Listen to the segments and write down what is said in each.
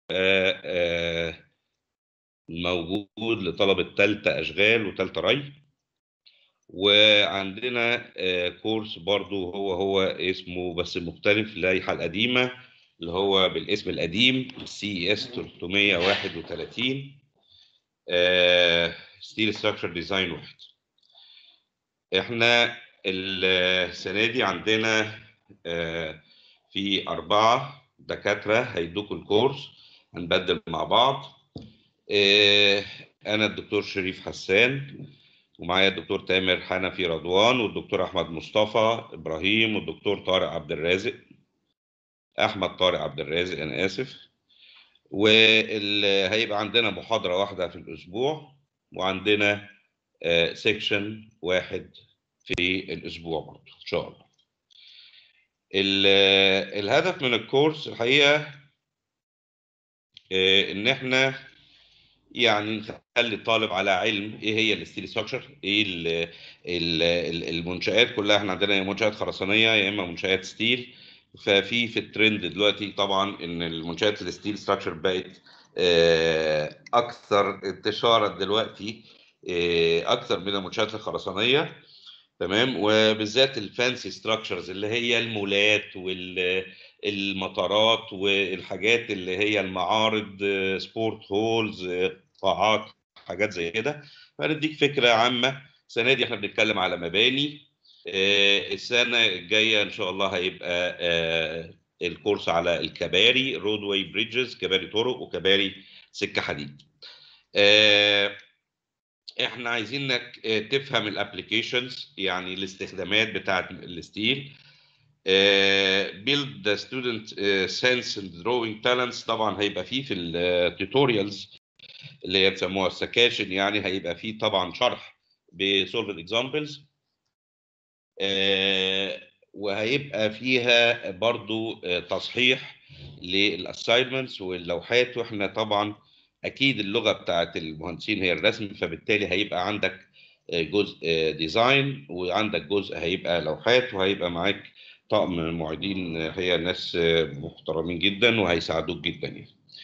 موجود لطلبة تالتة أشغال وتالتة ري وعندنا كورس برضو هو هو اسمه بس مختلف اللائحة القديمة اللي هو بالاسم القديم سي اس 331 ستيل ستراكشر ديزاين واحد احنا السنة دي عندنا في أربعة دكاترة هيدوكوا الكورس هنبدل مع بعض أنا الدكتور شريف حسان ومعايا الدكتور تامر حنفي رضوان والدكتور أحمد مصطفى إبراهيم والدكتور طارق عبد الرازق أحمد طارق عبد الرازق أنا آسف وهيبقى عندنا محاضرة واحدة في الأسبوع وعندنا سيكشن واحد في الأسبوع برضه إن شاء الله الهدف من الكورس الحقيقة إن إحنا يعني نخلي الطالب على علم ايه هي الستيل ستراكشر ايه ال ال المنشات كلها احنا عندنا منشات خرسانيه يا اما منشات ستيل ففي في الترند دلوقتي طبعا ان المنشات الستيل ستراكشر بقت اكثر انتشارا دلوقتي اكثر من المنشات الخرسانيه تمام وبالذات الفانسي ستراكشرز اللي هي المولات والمطارات والحاجات اللي هي المعارض سبورت هولز قاعات حاجات زي كده فنديك فكره عامه السنه دي احنا بنتكلم على مباني السنه الجايه ان شاء الله هيبقى الكورس على الكباري رود واي بريدجز كباري طرق وكباري سكه حديد احنا عايزينك تفهم الابلكيشنز يعني الاستخدامات بتاعه الستيل build the student sense and drawing talents طبعا هيبقى فيه في التوتوريالز اللي هي بيسموها السكاشن يعني هيبقى فيه طبعا شرح بسولفد اكزامبلز وهيبقى فيها برضو تصحيح للاساينمنتس واللوحات واحنا طبعا اكيد اللغه بتاعت المهندسين هي الرسم فبالتالي هيبقى عندك جزء ديزاين وعندك جزء هيبقى لوحات وهيبقى معاك طقم معيدين هي ناس محترمين جدا وهيساعدوك جدا يعني.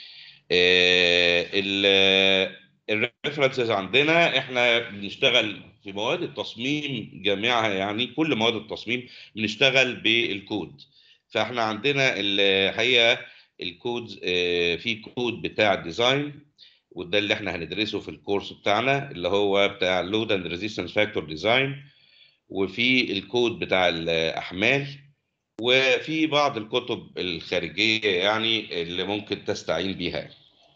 الريفرنسز عندنا احنا بنشتغل في مواد التصميم جميعها يعني كل مواد التصميم بنشتغل بالكود فاحنا عندنا الحقيقه الكود في كود بتاع الديزاين وده اللي احنا هندرسه في الكورس بتاعنا اللي هو بتاع لود اند ريزيستنس فاكتور ديزاين وفي الكود بتاع الاحمال وفي بعض الكتب الخارجيه يعني اللي ممكن تستعين بيها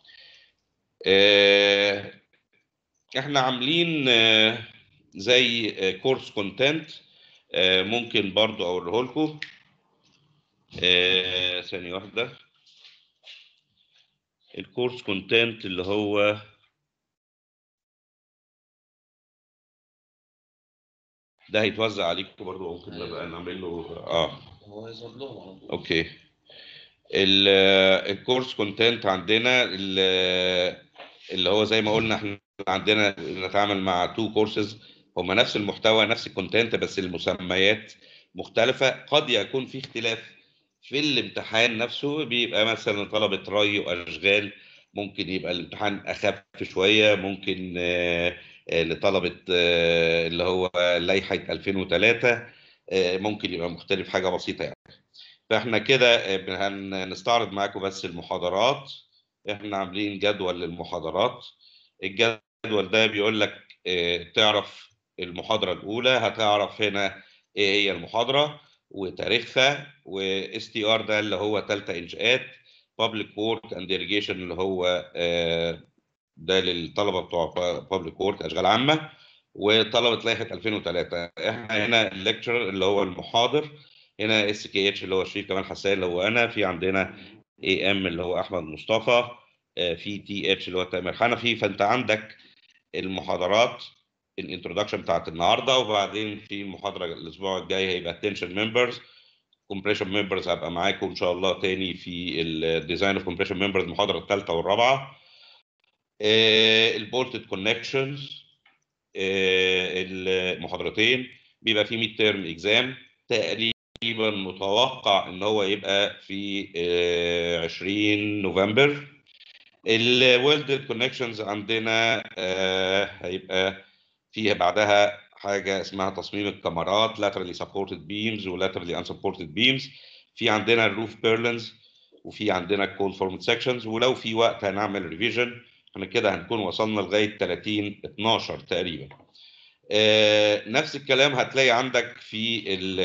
احنا عاملين زي كورس كونتنت ممكن برضو اوريه لكم ثانيه واحده الكورس كونتنت اللي هو ده هيتوزع عليكم برضو ممكن نبقى نعمل له اه هو هيظهر لهم على طول اوكي الكورس كونتنت عندنا اللي هو زي ما قلنا احنا عندنا نتعامل مع تو كورسز هما نفس المحتوى نفس الكونتنت بس المسميات مختلفه قد يكون في اختلاف في الامتحان نفسه بيبقى مثلا طلبه ري واشغال ممكن يبقى الامتحان اخف شويه ممكن لطلبه اللي هو لائحه 2003 ممكن يبقى مختلف حاجه بسيطه يعني فاحنا كده هنستعرض معاكم بس المحاضرات احنا عاملين جدول للمحاضرات الجدول ده بيقول لك تعرف المحاضره الاولى هتعرف هنا ايه هي المحاضره وتاريخها واس تي ار ده اللي هو ثالثه انشاءات بابليك وورك اند irrigation اللي هو ده للطلبه بتوع بابليك وورك اشغال عامه وطلبه لائحه 2003 احنا هنا الليكتشر اللي هو المحاضر هنا اس كي اتش اللي هو شريف كمال حسان اللي هو انا في عندنا اي ام اللي هو احمد مصطفى في تي اتش اللي هو تامر حنفي فانت عندك المحاضرات الانترودكشن بتاعت النهارده وبعدين في محاضره الاسبوع الجاي هيبقى اتنشن ممبرز كومبريشن ممبرز هبقى معاكم ان شاء الله تاني في الديزاين اوف كومبريشن ممبرز المحاضره الثالثه والرابعه البولتد كونكشنز المحاضرتين بيبقى في ميد تيرم اكزام تقريبا متوقع ان هو يبقى في 20 نوفمبر الويلد كونكشنز عندنا آه، هيبقى فيها بعدها حاجه اسمها تصميم الكاميرات laterally supported beams و laterally unsupported beams في عندنا الروف بيرلنز وفي عندنا الكول فورمد سكشنز ولو في وقت هنعمل ريفيجن احنا كده هنكون وصلنا لغايه 30 12 تقريبا آه، نفس الكلام هتلاقي عندك في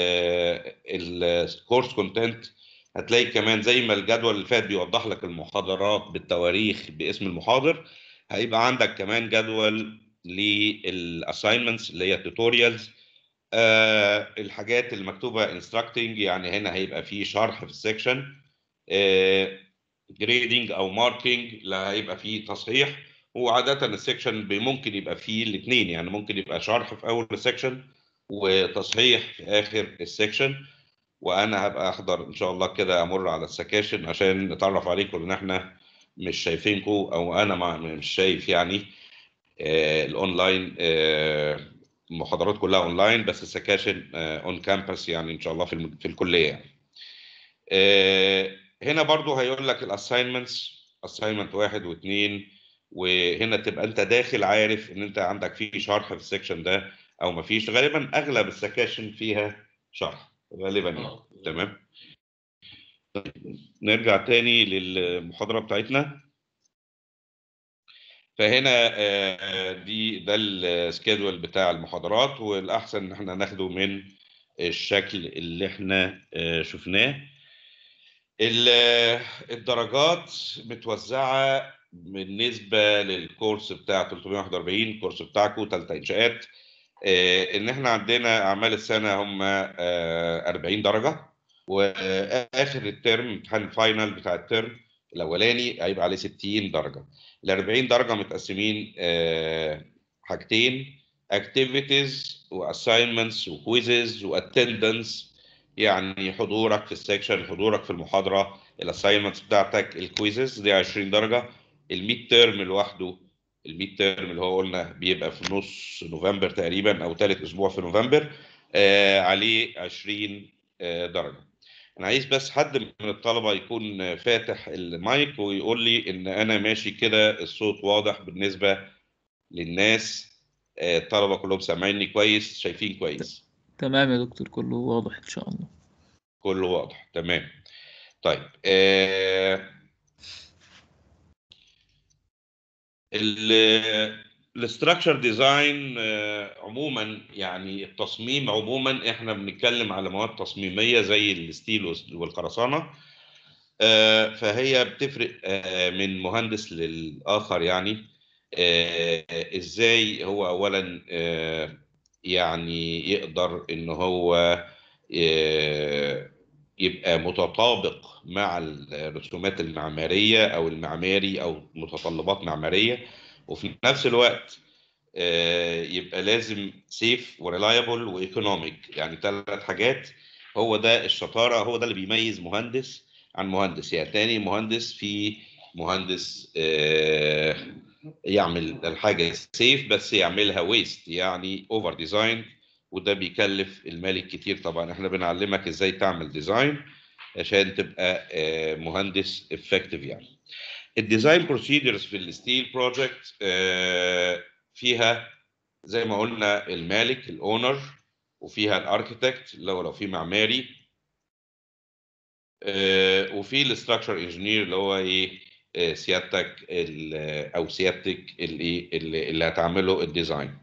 الكورس كونتنت هتلاقي كمان زي ما الجدول اللي فات بيوضح لك المحاضرات بالتواريخ باسم المحاضر هيبقى عندك كمان جدول للاساينمنتس اللي هي التوتوريالز آه الحاجات اللي مكتوبه انستراكتنج يعني هنا هيبقى في شرح في السكشن جريدنج او ماركينج لا هيبقى فيه تصحيح وعاده السكشن ممكن يبقى فيه الاثنين يعني ممكن يبقى شرح في اول السكشن وتصحيح في اخر السكشن وانا هبقى احضر ان شاء الله كده امر على السكاشن عشان نتعرف عليكم لان احنا مش شايفينكم او انا ما مش شايف يعني آه الاونلاين آه المحاضرات كلها اونلاين بس السكاشن اون كامبس يعني ان شاء الله في, الم- في الكليه يعني. آه هنا برضو هيقول لك الاساينمنتس اساينمنت واحد واثنين وهنا تبقى انت داخل عارف ان انت عندك في شرح في السكشن ده او ما فيش غالبا اغلب السكاشن فيها شرح غالبا يعني آه. تمام طيب، نرجع تاني للمحاضره بتاعتنا فهنا آه، دي ده السكيدول بتاع المحاضرات والاحسن ان احنا ناخده من الشكل اللي احنا آه، شفناه ال- الدرجات متوزعه بالنسبه للكورس بتاع 341 الكورس بتاعكم ثالثه انشاءات آه، ان احنا عندنا اعمال السنه هم آه، 40 درجه واخر الترم امتحان الفاينل بتاع الترم الاولاني هيبقى عليه 60 درجه ال 40 درجه متقسمين آه، حاجتين اكتيفيتيز واساينمنتس وكويزز واتندنس يعني حضورك في السكشن حضورك في المحاضره الاساينمنتس بتاعتك الكويزز دي 20 درجه الميد تيرم لوحده الميد تيرم اللي هو قلنا بيبقى في نص نوفمبر تقريبا او ثالث اسبوع في نوفمبر آه عليه 20 آه درجه انا عايز بس حد من الطلبه يكون فاتح المايك ويقول لي ان انا ماشي كده الصوت واضح بالنسبه للناس آه، الطلبه كلهم سامعيني كويس شايفين كويس تمام يا دكتور كله واضح ان شاء الله كله واضح تمام طيب آه الاستراكشر ديزاين عموما يعني التصميم عموما احنا بنتكلم على مواد تصميميه زي الستيل والس- والخرسانه آه، فهي بتفرق آه، من مهندس للاخر يعني آه، ازاي هو اولا آه، يعني يقدر ان هو آه، يبقى متطابق مع الرسومات المعماريه او المعماري او متطلبات معماريه وفي نفس الوقت آه، يبقى لازم سيف وريلايبل وايكونوميك يعني ثلاث حاجات هو ده الشطاره هو ده اللي بيميز مهندس عن مهندس يعني تاني مهندس في مهندس آه، يعمل الحاجه سيف بس يعملها ويست يعني اوفر ديزاين وده بيكلف المالك كتير طبعا احنا بنعلمك ازاي تعمل ديزاين عشان تبقى آه، مهندس افكتيف يعني الديزاين بروسيدرز في الستيل بروجكت فيها زي ما قلنا المالك الاونر وفيها الاركيتكت لو لو في معماري آه، وفي الاستراكشر انجينير اللي هو ايه آه، سيادتك ال- او سيادتك اللي اللي اللي هتعمله الديزاين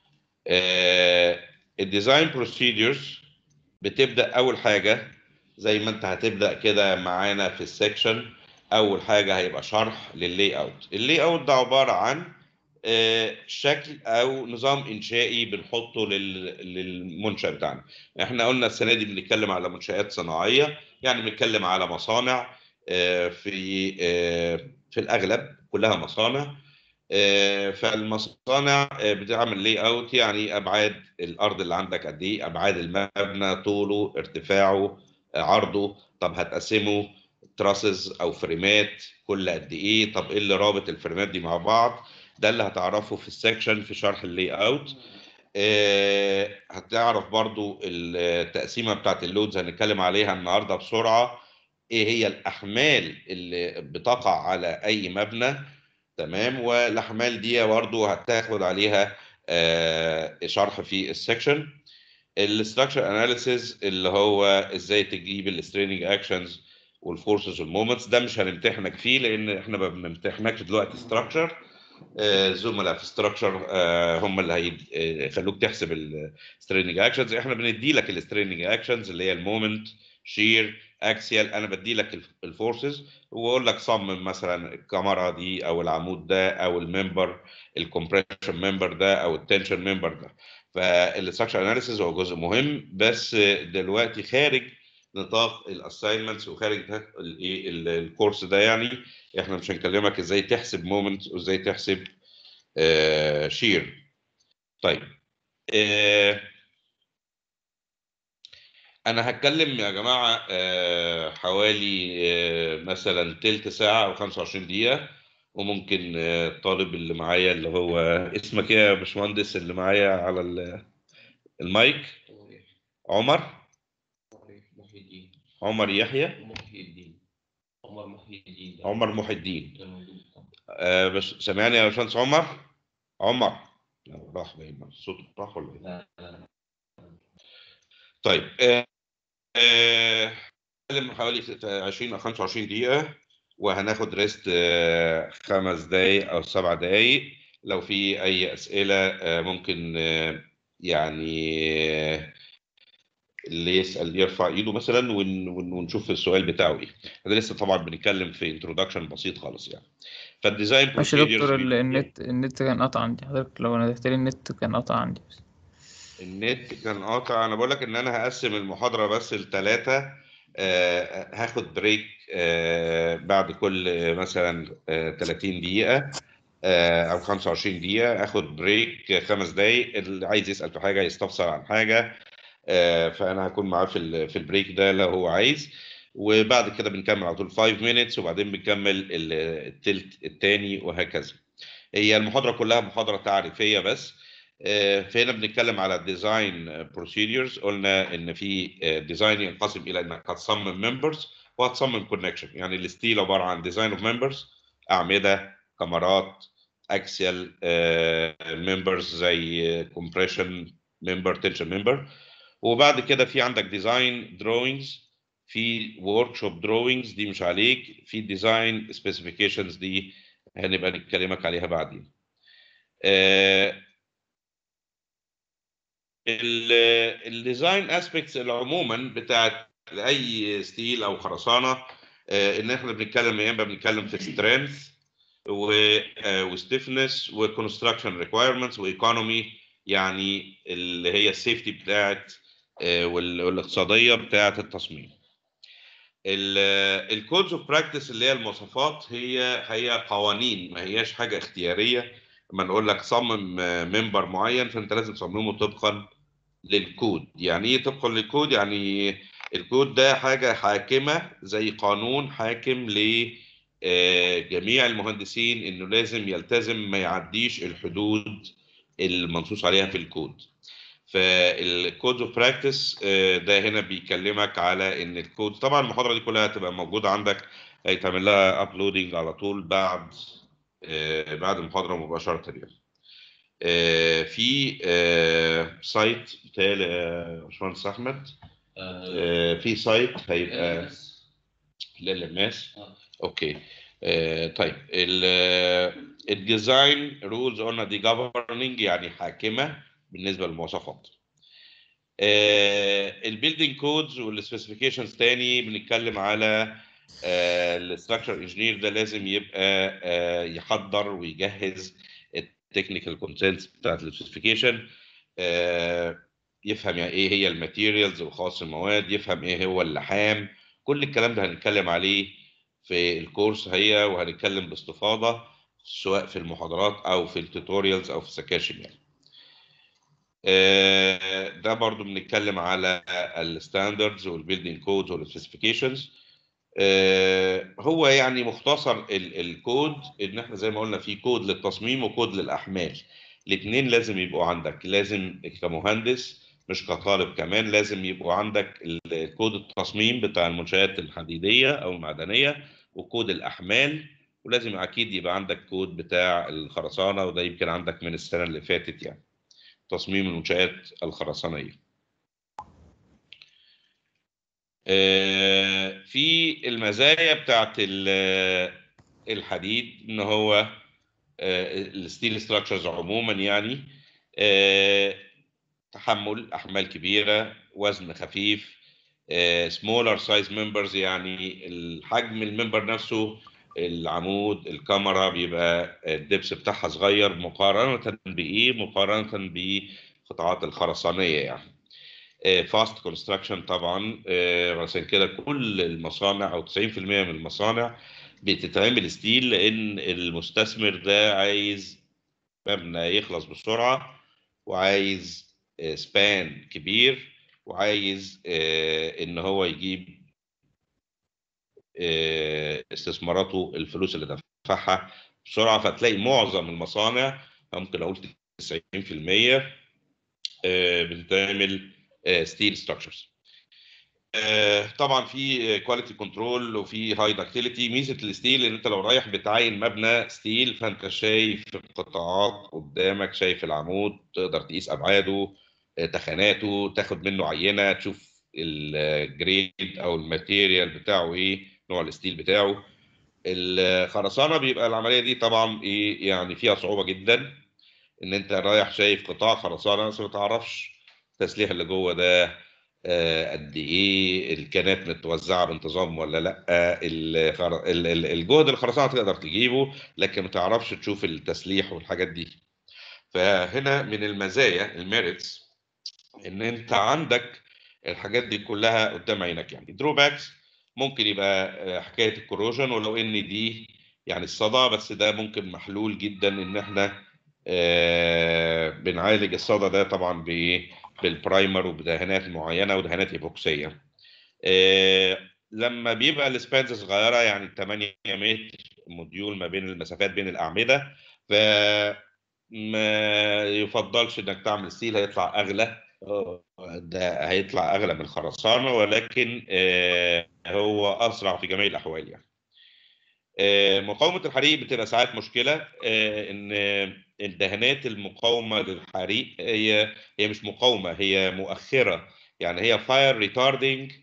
الديزاين بروسيدرز بتبدا اول حاجه زي ما انت هتبدا كده معانا في السكشن اول حاجه هيبقى شرح لللاي اوت اللاي اوت ده عباره عن آه، شكل او نظام انشائي بنحطه لل- للمنشا بتاعنا احنا قلنا السنه دي بنتكلم على منشات صناعيه يعني بنتكلم على مصانع آه، في آه، في الاغلب كلها مصانع آه، فالمصانع آه، بتعمل لي اوت يعني ابعاد الارض اللي عندك قد ايه ابعاد المبنى طوله ارتفاعه آه، عرضه طب هتقسمه تراسز او فريمات كل قد ايه طب ايه اللي رابط الفريمات دي مع بعض ده اللي هتعرفه في السكشن في شرح اللي اوت آه، هتعرف برضو التقسيمه بتاعت اللودز هنتكلم عليها النهارده بسرعه ايه هي الاحمال اللي بتقع على اي مبنى تمام والاحمال دي برضه هتاخد عليها آه، شرح في السكشن الاستراكشر اناليسيز اللي هو ازاي تجيب الستريننج اكشنز والفورسز والمومنتس ده مش هنمتحنك فيه لان احنا ما بنمتحنكش دلوقتي ستراكشر زملاء في ستراكشر هم اللي هيخلوك تحسب الستريننج اكشنز احنا بندي لك الستريننج اكشنز اللي هي المومنت شير اكسيال انا بدي لك الفورسز واقول لك صمم مثلا الكاميرا دي او العمود ده او الممبر الكومبريشن ممبر ده او التنشن ممبر ده فالاستراكشر اناليسيز هو جزء مهم بس دلوقتي خارج نطاق الاساينمنتس وخارج نطاق الايه الكورس ده يعني احنا مش هنكلمك ازاي تحسب مومنت وازاي تحسب آه شير طيب آه انا هتكلم يا جماعه آه حوالي آه مثلا تلت ساعه او 25 دقيقه وممكن آه الطالب اللي معايا اللي هو اسمك ايه يا باشمهندس اللي معايا على المايك عمر محي الدين عمر يحيى محي الدين عمر محي الدين عمر محي الدين ده موجود طبعا. آه بس سامعني يا باشمهندس عمر عمر لا، راح باين الصوت راح ولا ايه لا لا طيب آه، آه، هنتكلم حوالي 20 او 25 دقيقة وهناخد ريست آه، خمس دقايق او سبع دقايق لو في اي اسئلة آه، ممكن آه، يعني آه، اللي يسأل يرفع ايده مثلا ون- ون- ونشوف السؤال بتاعه ايه. احنا لسه طبعا بنتكلم في انترودكشن بسيط خالص يعني. فالديزاين ماشي يا دكتور procedures ال- النت النت كان قطع عندي حضرتك لو ندهت لي النت كان قطع عندي بس النت كان قاطع انا بقول لك ان انا هقسم المحاضره بس لثلاثه هاخد بريك آه، بعد كل آه، مثلا آه، 30 دقيقه آه، او 25 دقيقه اخد بريك آه، خمس دقائق اللي عايز يسال في حاجه يستفسر عن حاجه آه، فانا هكون معاه في ال- في البريك ده لو هو عايز وبعد كده بنكمل على طول 5 minutes وبعدين بنكمل ال- التلت التاني وهكذا هي المحاضره كلها محاضره تعريفيه بس آه، فهنا بنتكلم على الديزاين بروسيدرز قلنا ان في ديزاين ينقسم الى انك هتصمم ممبرز وهتصمم كونكشن يعني الستيل عباره عن ديزاين اوف ممبرز اعمده كاميرات اكسيال ممبرز زي كومبريشن ممبر تنشن ممبر وبعد كده في عندك ديزاين دروينجز في ورك شوب دروينجز دي مش عليك في ديزاين سبيسيفيكيشنز دي هنبقى نتكلمك عليها بعدين آه، الديزاين اسبيكتس عموما بتاعت اي ستيل او خرسانه آه، ان احنا بنتكلم يا اما بنتكلم في سترينث وستيفنس وكونستراكشن ريكوايرمنتس وايكونومي يعني اللي هي السيفتي بتاعت آه، وال- والاقتصاديه بتاعت التصميم الكودز اوف براكتس اللي هي المواصفات هي هي قوانين ما هياش حاجه اختياريه لما نقول لك صمم ممبر معين فانت لازم تصممه طبقا للكود يعني ايه طبقا للكود يعني الكود ده حاجه حاكمه زي قانون حاكم لجميع المهندسين انه لازم يلتزم ما يعديش الحدود المنصوص عليها في الكود فالكود اوف براكتس ده هنا بيكلمك على ان الكود طبعا المحاضره دي كلها هتبقى موجوده عندك هيتعمل لها ابلودنج على طول بعد آه، بعد المحاضره مباشره يعني آه، في آه، سايت بتاعي يا باشمهندس احمد آه، آه، في سايت هيبقى بس. للماس آه. اوكي آه، طيب الديزاين رولز قلنا دي جفرننج يعني حاكمه بالنسبه للمواصفات البيلدينج كودز والسبيسيفيكيشنز تاني بنتكلم على الاستراكشر انجينير ده لازم يبقى آه، يحضر ويجهز التكنيكال كونسنتس بتاعت السبيسيفيكيشن يفهم يعني ايه هي الماتيريالز وخواص المواد يفهم ايه هو اللحام كل الكلام ده هنتكلم عليه في الكورس هي وهنتكلم باستفاضه سواء في المحاضرات او في التوتوريالز او في السكاشن يعني آه، ده برضو بنتكلم على الستاندردز والبيلدينج كودز والسبيسيفيكيشنز هو يعني مختصر ال- الكود ان احنا زي ما قلنا في كود للتصميم وكود للاحمال الاثنين لازم يبقوا عندك لازم كمهندس مش كطالب كمان لازم يبقوا عندك ال- كود التصميم بتاع المنشآت الحديدية أو المعدنية وكود الأحمال ولازم أكيد يبقى عندك كود بتاع الخرسانة وده يمكن عندك من السنة اللي فاتت يعني تصميم المنشآت الخرسانية. آه، في المزايا بتاعت ال- الحديد ان هو الستيل ستراكشرز عموما يعني آه، تحمل احمال كبيره وزن خفيف سمولر سايز ممبرز يعني الحجم الممبر نفسه العمود الكاميرا بيبقى الدبس بتاعها صغير مقارنه بايه مقارنه بالقطاعات الخرسانيه يعني فاست كونستراكشن طبعا آه، عشان كده كل المصانع او 90% من المصانع بتتعمل ستيل لان المستثمر ده عايز مبنى يخلص بسرعه وعايز سبان كبير وعايز آه، ان هو يجيب آه، استثماراته الفلوس اللي دفعها بسرعه فتلاقي معظم المصانع ممكن اقول 90% آه، بتتعمل ستيل ستراكشرز طبعا في كواليتي كنترول وفي هاي داكتيليتي ميزه الستيل ان انت لو رايح بتعين مبنى ستيل فانت شايف القطاعات قدامك شايف العمود تقدر تقيس ابعاده آه، تخاناته تاخد منه عينه تشوف الجريد او الماتيريال بتاعه ايه نوع الستيل بتاعه الخرسانه بيبقى العمليه دي طبعا ايه يعني فيها صعوبه جدا ان انت رايح شايف قطاع خرسانه بس ما تعرفش التسليح اللي جوه ده آه، قد ايه الكانات متوزعه بانتظام ولا لا الخر- ال- ال- الجهد الخرسانه تقدر تجيبه لكن ما تعرفش تشوف التسليح والحاجات دي فهنا من المزايا الميريتس ان انت عندك الحاجات دي كلها قدام عينك يعني دروباكس ممكن يبقى آه، حكايه الكوروجن ولو ان دي يعني الصدى بس ده ممكن محلول جدا ان احنا آه، بنعالج الصدى ده طبعا بايه بالبرايمر وبدهانات معينه ودهانات ايبوكسيه آه، لما بيبقى السبانز صغيره يعني 8 متر موديول ما بين المسافات بين الاعمده ف ما يفضلش انك تعمل ستيل هيطلع اغلى آه، ده هيطلع اغلى من الخرسانه ولكن آه، هو اسرع في جميع الاحوال يعني آه، مقاومه الحريق بتبقى ساعات مشكله آه، ان الدهانات المقاومه للحريق هي هي مش مقاومه هي مؤخره يعني هي فاير ريتاردنج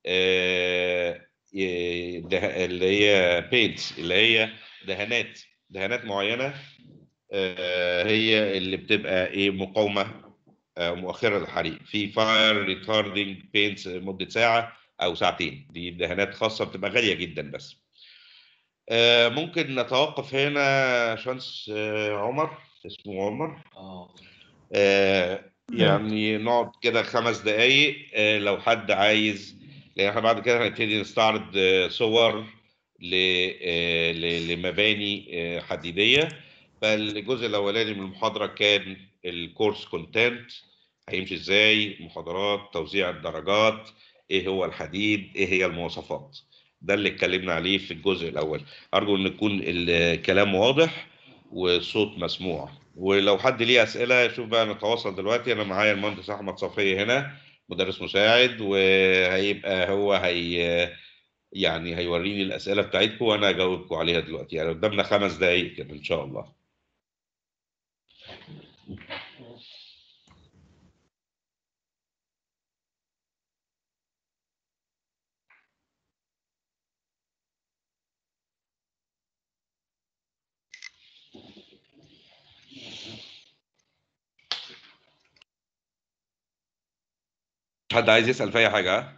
اللي هي بينتس اللي هي دهانات دهانات معينه آه، هي اللي بتبقى ايه مقاومه آه، مؤخره للحريق في فاير ريتاردنج بينتس مده ساعه او ساعتين دي دهانات خاصه بتبقى غاليه جدا بس آه، ممكن نتوقف هنا شانس آه، عمر اسمه عمر اه آه، يعني نقعد كده خمس دقايق آه، لو حد عايز لان احنا بعد كده هنبتدي نستعرض آه، صور ل- آه، ل- لمباني آه، حديديه فالجزء الاولاني من المحاضره كان الكورس كونتنت هيمشي ازاي محاضرات توزيع الدرجات ايه هو الحديد ايه هي المواصفات ده اللي اتكلمنا عليه في الجزء الاول ارجو ان يكون الكلام واضح والصوت مسموع ولو حد ليه اسئله شوف بقى نتواصل دلوقتي انا معايا المهندس احمد صفيه هنا مدرس مساعد وهيبقى هو هي يعني هيوريني الاسئله بتاعتكم وانا اجاوبكم عليها دلوقتي يعني قدامنا خمس دقائق كده ان شاء الله حد عايز يسال في اي حاجه ها؟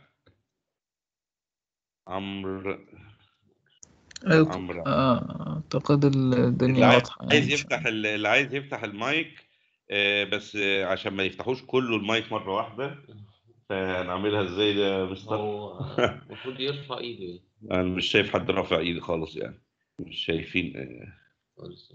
عمرو أيوة، عمرو آه، أعتقد اللي الدنيا عايز واضحة يعني عايز إن شاء يفتح ال- اللي عايز يفتح المايك آه، بس آه، عشان ما يفتحوش كله المايك مره واحده فهنعملها ازاي ده يا مستر هو المفروض يرفع ايده انا مش شايف حد رافع ايدي خالص يعني مش شايفين آه، خالص.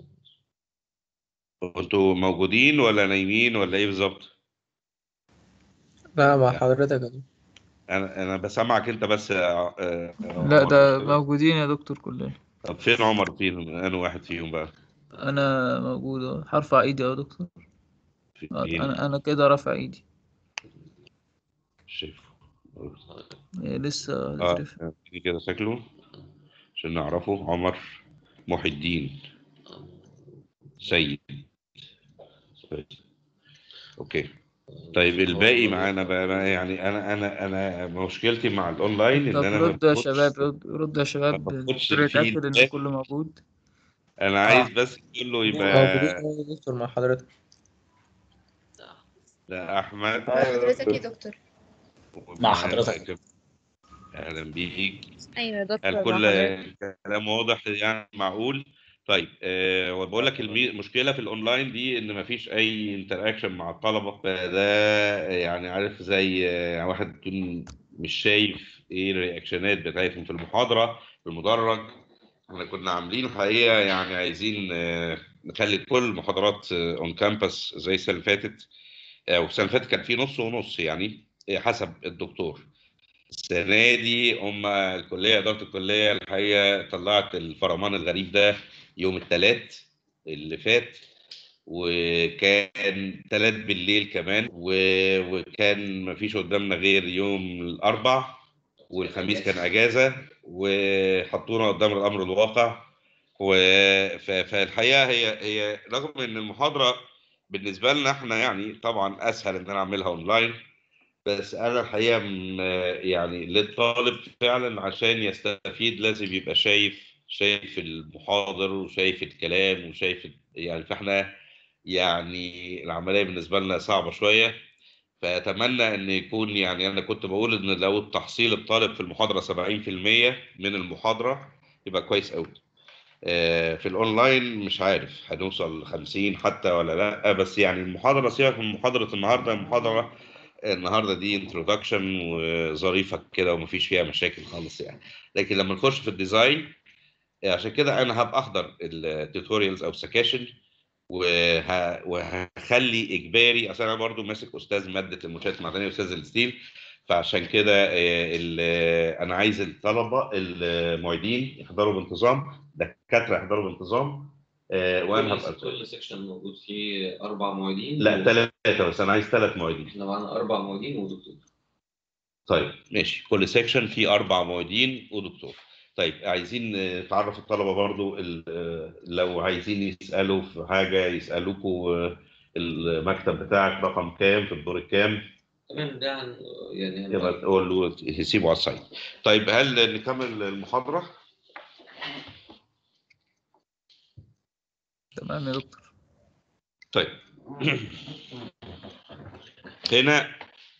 انتوا موجودين ولا نايمين ولا ايه بالظبط لا مع حضرتك يا دكتور. انا انا بسمعك انت بس آه، آه، لا عمر ده مش كده؟ موجودين يا دكتور كلنا طب فين عمر فيهم انا واحد فيهم بقى أنا موجود أهو. هرفع إيدي أهو يا دكتور آه، فين أنا أنا كده رافع إيدي شايفه إيه، لسه اه هتترفع تيجي كده شكله عشان نعرفه عمر محي الدين سيد اوكي طيب الباقي معانا بقى بقى يعني انا انا انا مشكلتي مع الاونلاين طب ان انا ما ردوا يا باخدش شباب ردوا ردوا يا شباب ما باخدش الدكتور يتأكد إن الفيدباك كله موجود انا عايز بس كله موجودين يبقى يا دكتور مع حضرتك ده احمد مع حضرتك يا دكتور ومعانا حضرتك. كمان. اهلا بيك ايوه يا دكتور هل مع كل حضرتك الكلام واضح يعني معقول طيب أه وبقول لك المي- المشكله في الاونلاين دي ان مفيش اي انتراكشن مع الطلبه فده يعني عارف زي آه، واحد يكون مش شايف ايه الرياكشنات بتاعتهم في المحاضره في المدرج احنا كنا عاملين الحقيقه يعني عايزين آه، نخلي كل المحاضرات اون كامبس زي السنه اللي فاتت او السنه اللي فاتت كان في نص ونص يعني آه، حسب الدكتور السنه دي هم الكليه اداره الكليه الحقيقه طلعت الفرمان الغريب ده يوم الثلاث اللي فات وكان ثلاث بالليل كمان و- وكان ما فيش قدامنا غير يوم الاربع والخميس كان اجازه وحطونا قدام الامر الواقع و- ف- فالحقيقه هي هي رغم ان المحاضره بالنسبه لنا احنا يعني طبعا اسهل ان انا اعملها اونلاين بس انا الحقيقه م- يعني للطالب فعلا عشان يستفيد لازم يبقى شايف شايف المحاضر وشايف الكلام وشايف ال- يعني فاحنا يعني العمليه بالنسبه لنا صعبه شويه فاتمنى ان يكون يعني انا كنت بقول ان لو التحصيل الطالب في المحاضره 70% من المحاضره يبقى كويس قوي آه، في الاونلاين مش عارف هنوصل ل 50 حتى ولا لا بس يعني المحاضره سيبك من محاضره النهارده المحاضره النهارده دي انتروداكشن وظريفه كده ومفيش فيها مشاكل خالص يعني لكن لما نخش في الديزاين عشان كده انا هبقى احضر التوتوريالز او سكاشن وه... وهخلي اجباري اصل انا برضو ماسك استاذ ماده المنشات المعدنيه استاذ الستيل فعشان كده آه، ال- آه، انا عايز الطلبه المعيدين يحضروا بانتظام دكاتره يحضروا بانتظام آه، وانا كل هبقى كل سيكشن موجود فيه اربع معيدين لا ثلاثه بس انا عايز ثلاث معيدين احنا معانا اربع معيدين ودكتور طيب ماشي كل سيكشن فيه اربع معيدين ودكتور طيب عايزين آه، تعرف الطلبه برضو ال- آه، لو عايزين يسالوا في حاجه يسالوكوا آه، المكتب بتاعك رقم كام في الدور الكام تمام ده هن- يعني هن- يبقى تقول له يسيبه على السايت طيب هل نكمل المحاضره تمام يا دكتور طيب هنا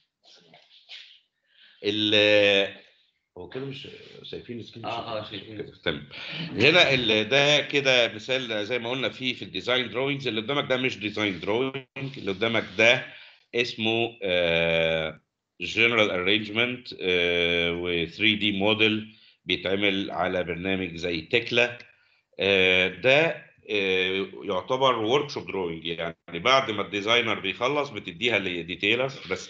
ال هو كده مش شايفين السكرين اه اه شايفين تمام هنا ال- ده كده مثال زي ما قلنا فيه في الديزاين دروينجز اللي قدامك ده مش ديزاين دروينج اللي قدامك ده اسمه جنرال ارينجمنت و 3 دي موديل بيتعمل على برنامج زي تكلا آه، ده آه، يعتبر ورك شوب دروينج يعني بعد ما الديزاينر بيخلص بتديها لديتيلر بس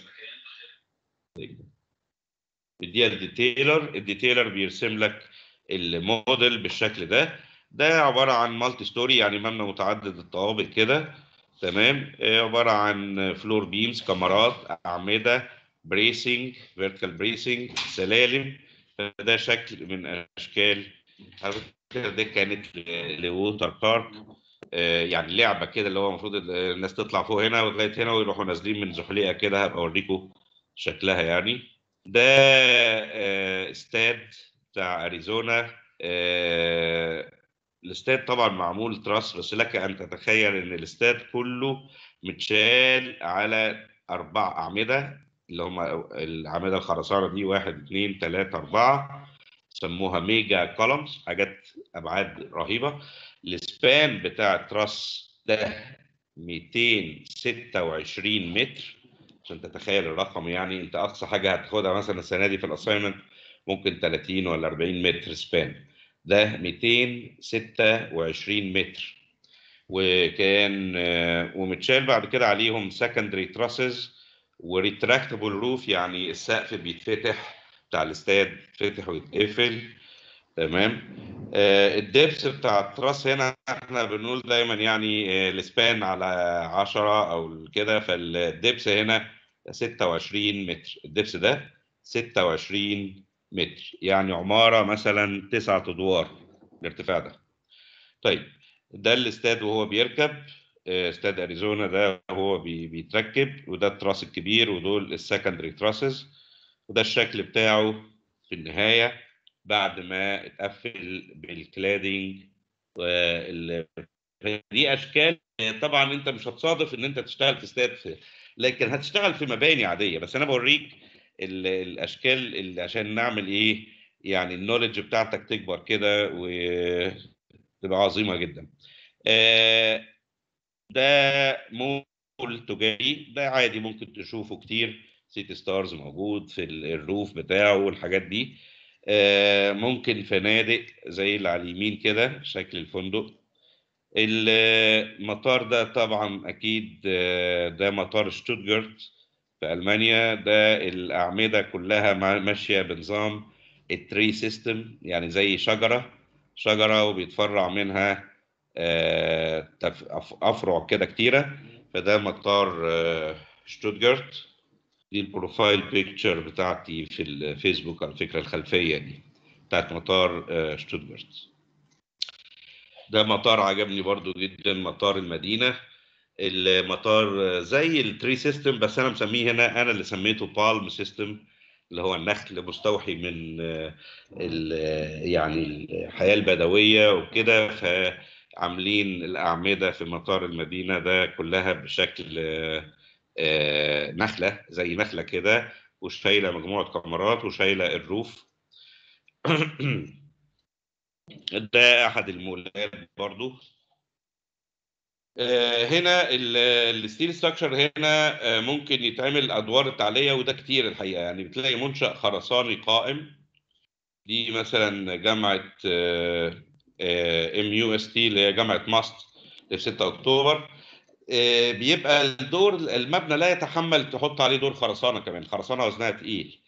بتديها للديتيلر الديتيلر بيرسم لك الموديل بالشكل ده ده عباره عن مالتي ستوري يعني مبنى متعدد الطوابق كده تمام آه، عباره عن فلور بيمز كاميرات اعمده بريسنج فيرتيكال بريسنج سلالم فده شكل من اشكال على فكرة دي كانت ل- لووتر بارك آه، يعني لعبه كده اللي هو المفروض ال- الناس تطلع فوق هنا لغايه هنا ويروحوا نازلين من زحليقه كده هبقى اوريكم شكلها يعني ده آه، استاد بتاع اريزونا آه، الاستاد طبعا معمول تراس بس لك ان تتخيل ان الاستاد كله متشال على اربع اعمده اللي هم الاعمده الخرسانه دي واحد اثنين ثلاثه اربعه سموها ميجا كولمز حاجات ابعاد رهيبه السبان بتاع التراس ده 226 متر عشان تتخيل الرقم يعني انت اقصى حاجه هتاخدها مثلا السنه دي في الاساينمنت ممكن 30 ولا 40 متر سبان ده 226 متر وكان آه، ومتشال بعد كده عليهم سكندري تراسز وريتراكتبل روف يعني السقف بيتفتح بتاع الاستاد يتفتح ويتقفل تمام آه، الدبس بتاع التراس هنا احنا بنقول دايما يعني آه، السبان على 10 او كده فالدبس هنا 26 متر الدبس ده 26 متر يعني عماره مثلا تسعة ادوار الارتفاع ده طيب ده الاستاد وهو بيركب آه، استاد اريزونا ده هو بي- بيتركب وده التراس الكبير ودول السكندري تراسز وده الشكل بتاعه في النهايه بعد ما اتقفل بالكلادنج وال... دي اشكال طبعا انت مش هتصادف ان انت تشتغل في استاد في... لكن هتشتغل في مباني عاديه بس انا بوريك ال... الاشكال اللي عشان نعمل ايه يعني النولج بتاعتك تكبر كده وتبقى عظيمه جدا آه، ده مول تجاري ده عادي ممكن تشوفه كتير سيتي ستارز موجود في ال- الروف بتاعه والحاجات دي آه، ممكن فنادق زي اللي على اليمين كده شكل الفندق المطار ده طبعا اكيد آه، ده مطار شتوتجارت في المانيا ده الاعمده كلها ما- ماشيه بنظام التري سيستم يعني زي شجره شجره وبيتفرع منها آه، تف- أف- افرع كده كتيره فده مطار آه، شتوتجارت دي البروفايل بيكتشر بتاعتي في الفيسبوك على فكره الخلفيه دي بتاعت مطار آه، شتوتجارت ده مطار عجبني برضو جدا مطار المدينة المطار زي التري سيستم بس انا مسميه هنا انا اللي سميته بالم سيستم اللي هو النخل مستوحي من آه، ال- يعني الحياة البدوية وكده فعاملين الأعمدة في مطار المدينة ده كلها بشكل آه، آه، نخلة زي نخلة كده وشايلة مجموعة كاميرات وشايلة الروف ده أحد المولات برضو آه، هنا الستيل ستراكشر هنا آه، ممكن يتعمل ادوار التعليه وده كتير الحقيقه يعني بتلاقي منشا خرساني قائم دي مثلا جامعه ام يو اس تي اللي هي جامعه ماست في 6 اكتوبر آه، بيبقى الدور المبنى لا يتحمل تحط عليه دور خرسانه كمان خرسانه وزنها تقيل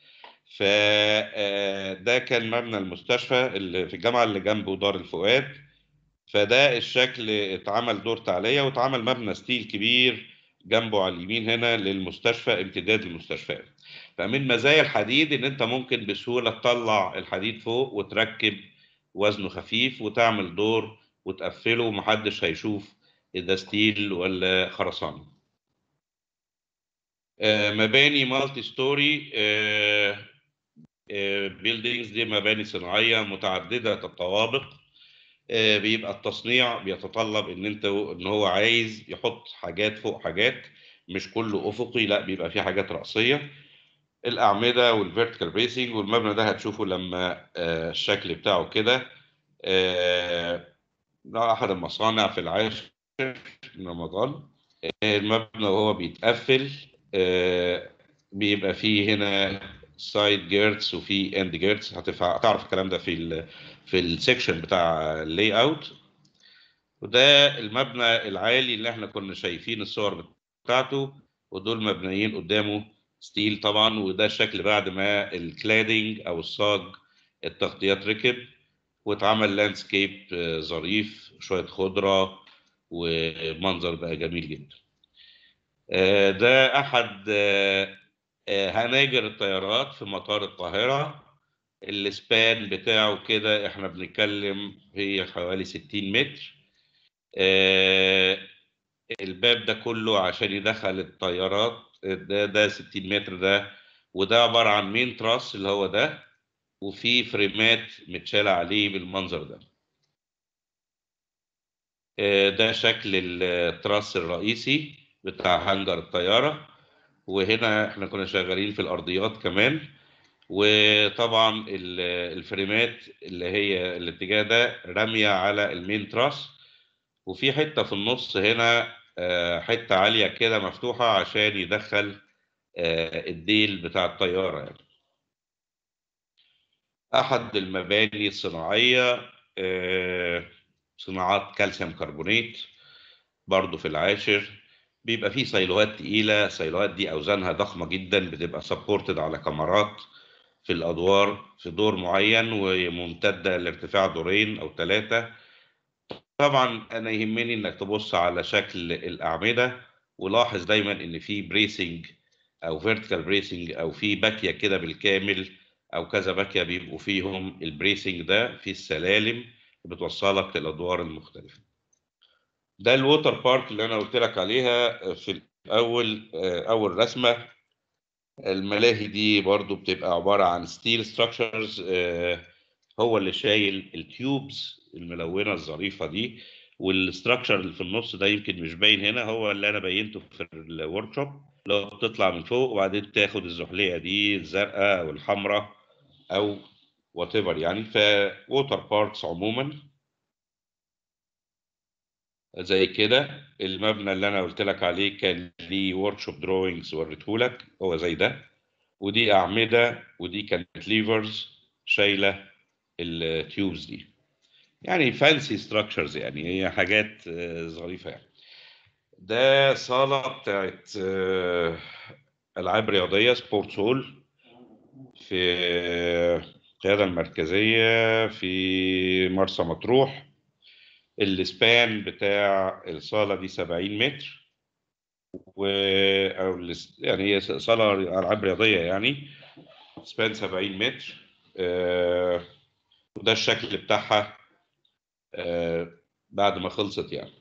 فده كان مبنى المستشفى اللي في الجامعه اللي جنبه دار الفؤاد فده الشكل اتعمل دور تعلية واتعمل مبنى ستيل كبير جنبه على اليمين هنا للمستشفى امتداد المستشفى فمن مزايا الحديد ان انت ممكن بسهولة تطلع الحديد فوق وتركب وزنه خفيف وتعمل دور وتقفله ومحدش هيشوف ده ستيل ولا خرسانة آه، مباني مالتي ستوري بيلدينجز دي مباني صناعية متعددة الطوابق آه، بيبقى التصنيع بيتطلب ان انت ان هو عايز يحط حاجات فوق حاجات مش كله افقي لا بيبقى فيه حاجات رأسية الاعمده والفيرتيكال بريسنج والمبنى ده هتشوفه لما آه، الشكل بتاعه كده آه، ده احد المصانع في العاشر من رمضان آه، المبنى وهو بيتقفل آه، بيبقى فيه هنا سايد جيرتس وفي اند جيرتس هتعرف الكلام ده في ال في السكشن بتاع اللاي اوت وده المبنى العالي اللي احنا كنا شايفين الصور بتاعته ودول مبنيين قدامه ستيل طبعا وده الشكل بعد ما الكلادنج او الصاج التغطيات ركب واتعمل لاندسكيب آه، ظريف شويه خضره ومنظر بقى جميل جدا آه، ده احد آه، آه، هناجر الطيارات في مطار القاهره السبان بتاعه كده احنا بنتكلم هي حوالي 60 متر آه، الباب ده كله عشان يدخل الطيارات ده ده 60 متر ده وده عبارة عن مين تراس اللي هو ده وفي فريمات متشالة عليه بالمنظر ده آه، ده شكل التراس الرئيسي بتاع هانجر الطيارة وهنا احنا كنا شغالين في الأرضيات كمان وطبعا ال- الفريمات اللي هي الاتجاه ده رامية على المين تراس وفي حتة في النص هنا آه، حتة عالية كده مفتوحة عشان يدخل آه، الديل بتاع الطيارة يعني. أحد المباني الصناعية آه، صناعات كالسيوم كربونات برضو في العاشر بيبقى فيه سيلوهات تقيلة السيلوهات دي أوزانها ضخمة جدا بتبقى سبورتد على كاميرات في الأدوار في دور معين وممتدة لارتفاع دورين أو ثلاثة طبعا أنا يهمني إنك تبص على شكل الأعمدة ولاحظ دايما إن في بريسنج او فيرتيكال بريسنج او في باكيه كده بالكامل او كذا باكيه بيبقوا فيهم البريسنج ده في السلالم اللي بتوصلك للادوار المختلفه ده الووتر بارك اللي انا قلت لك عليها في الاول اول رسمه الملاهي دي برضو بتبقى عباره عن ستيل ستراكشرز هو اللي شايل التيوبز الملونه الظريفه دي والستراكشر اللي في النص ده يمكن مش باين هنا هو اللي انا بينته في الورك شوب لو بتطلع من فوق وبعدين تاخد الزحليقه دي الزرقاء او الحمراء او وات ايفر يعني فووتر باركس عموما زي كده المبنى اللي انا قلت لك عليه كان ليه ورك شوب دروينجز وريته لك هو زي ده ودي اعمده ودي كانت ليفرز شايله التيوبز دي يعني فانسي ستراكشرز يعني هي حاجات آه، ظريفه يعني ده صاله بتاعت آه، العاب رياضيه سبورتس هول في القياده المركزيه في مرسى مطروح السبان بتاع الصاله دي 70 متر و او الاس- يعني هي صاله العاب رياضيه يعني سبان 70 متر آه، وده الشكل بتاعها آه، بعد ما خلصت يعني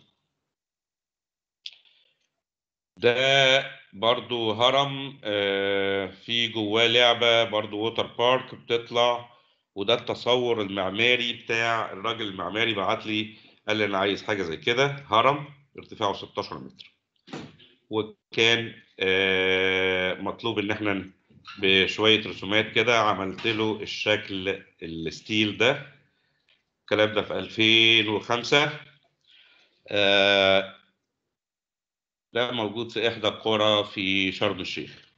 ده برضو هرم آه، في جواه لعبة برضو ووتر بارك بتطلع وده التصور المعماري بتاع الراجل المعماري بعت لي قال لي انا عايز حاجة زي كده هرم ارتفاعه 16 متر وكان آه، مطلوب ان احنا بشوية رسومات كده عملت له الشكل الستيل ده الكلام ده في 2005 آه، ده موجود في إحدى القرى في شرم الشيخ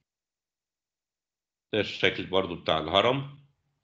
ده الشكل برضو بتاع الهرم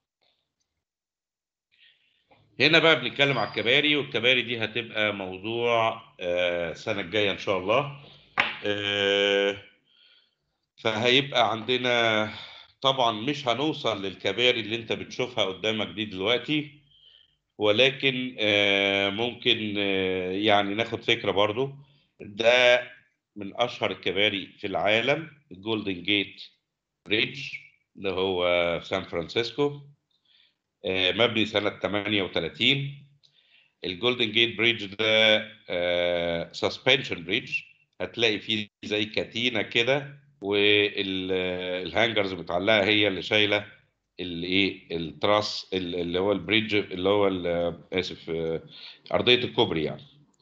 هنا بقى بنتكلم على الكباري والكباري دي هتبقى موضوع آه، السنة الجاية إن شاء الله آه، فهيبقى عندنا طبعا مش هنوصل للكباري اللي انت بتشوفها قدامك دي دلوقتي ولكن آه، ممكن آه، يعني ناخد فكرة برضو ده من أشهر الكباري في العالم الجولدن جيت بريدج اللي هو في سان فرانسيسكو آه، مبني سنة 38 الجولدن جيت بريدج ده سسبنشن بريدج هتلاقي فيه زي كتينة كده والهانجرز متعلقة هي اللي شايلة الايه التراس ال- اللي هو البريدج اللي هو ال- اسف آه، ارضيه الكوبري يعني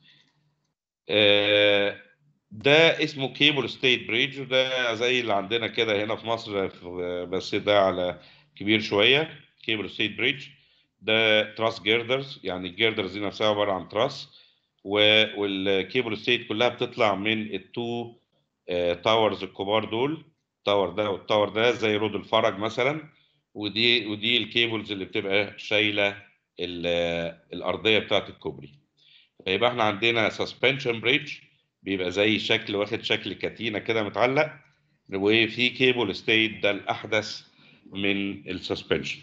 آه، ده اسمه كيبل ستيت بريدج وده زي اللي عندنا كده هنا في مصر في- بس ده على كبير شويه كيبل ستيت بريدج ده تراس جيردرز يعني الجيردرز دي نفسها عباره عن تراس و- والكيبل ستيت كلها بتطلع من التو تاورز الكبار دول التاور ده والتاور ده زي رود الفرج مثلا ودي ودي الكيبلز اللي بتبقى شايله ال- الارضيه بتاعت الكوبري فيبقى احنا عندنا سسبنشن بريدج بيبقى زي شكل واخد شكل كتينه كده متعلق وفي كيبل ستيت ده الاحدث من السسبنشن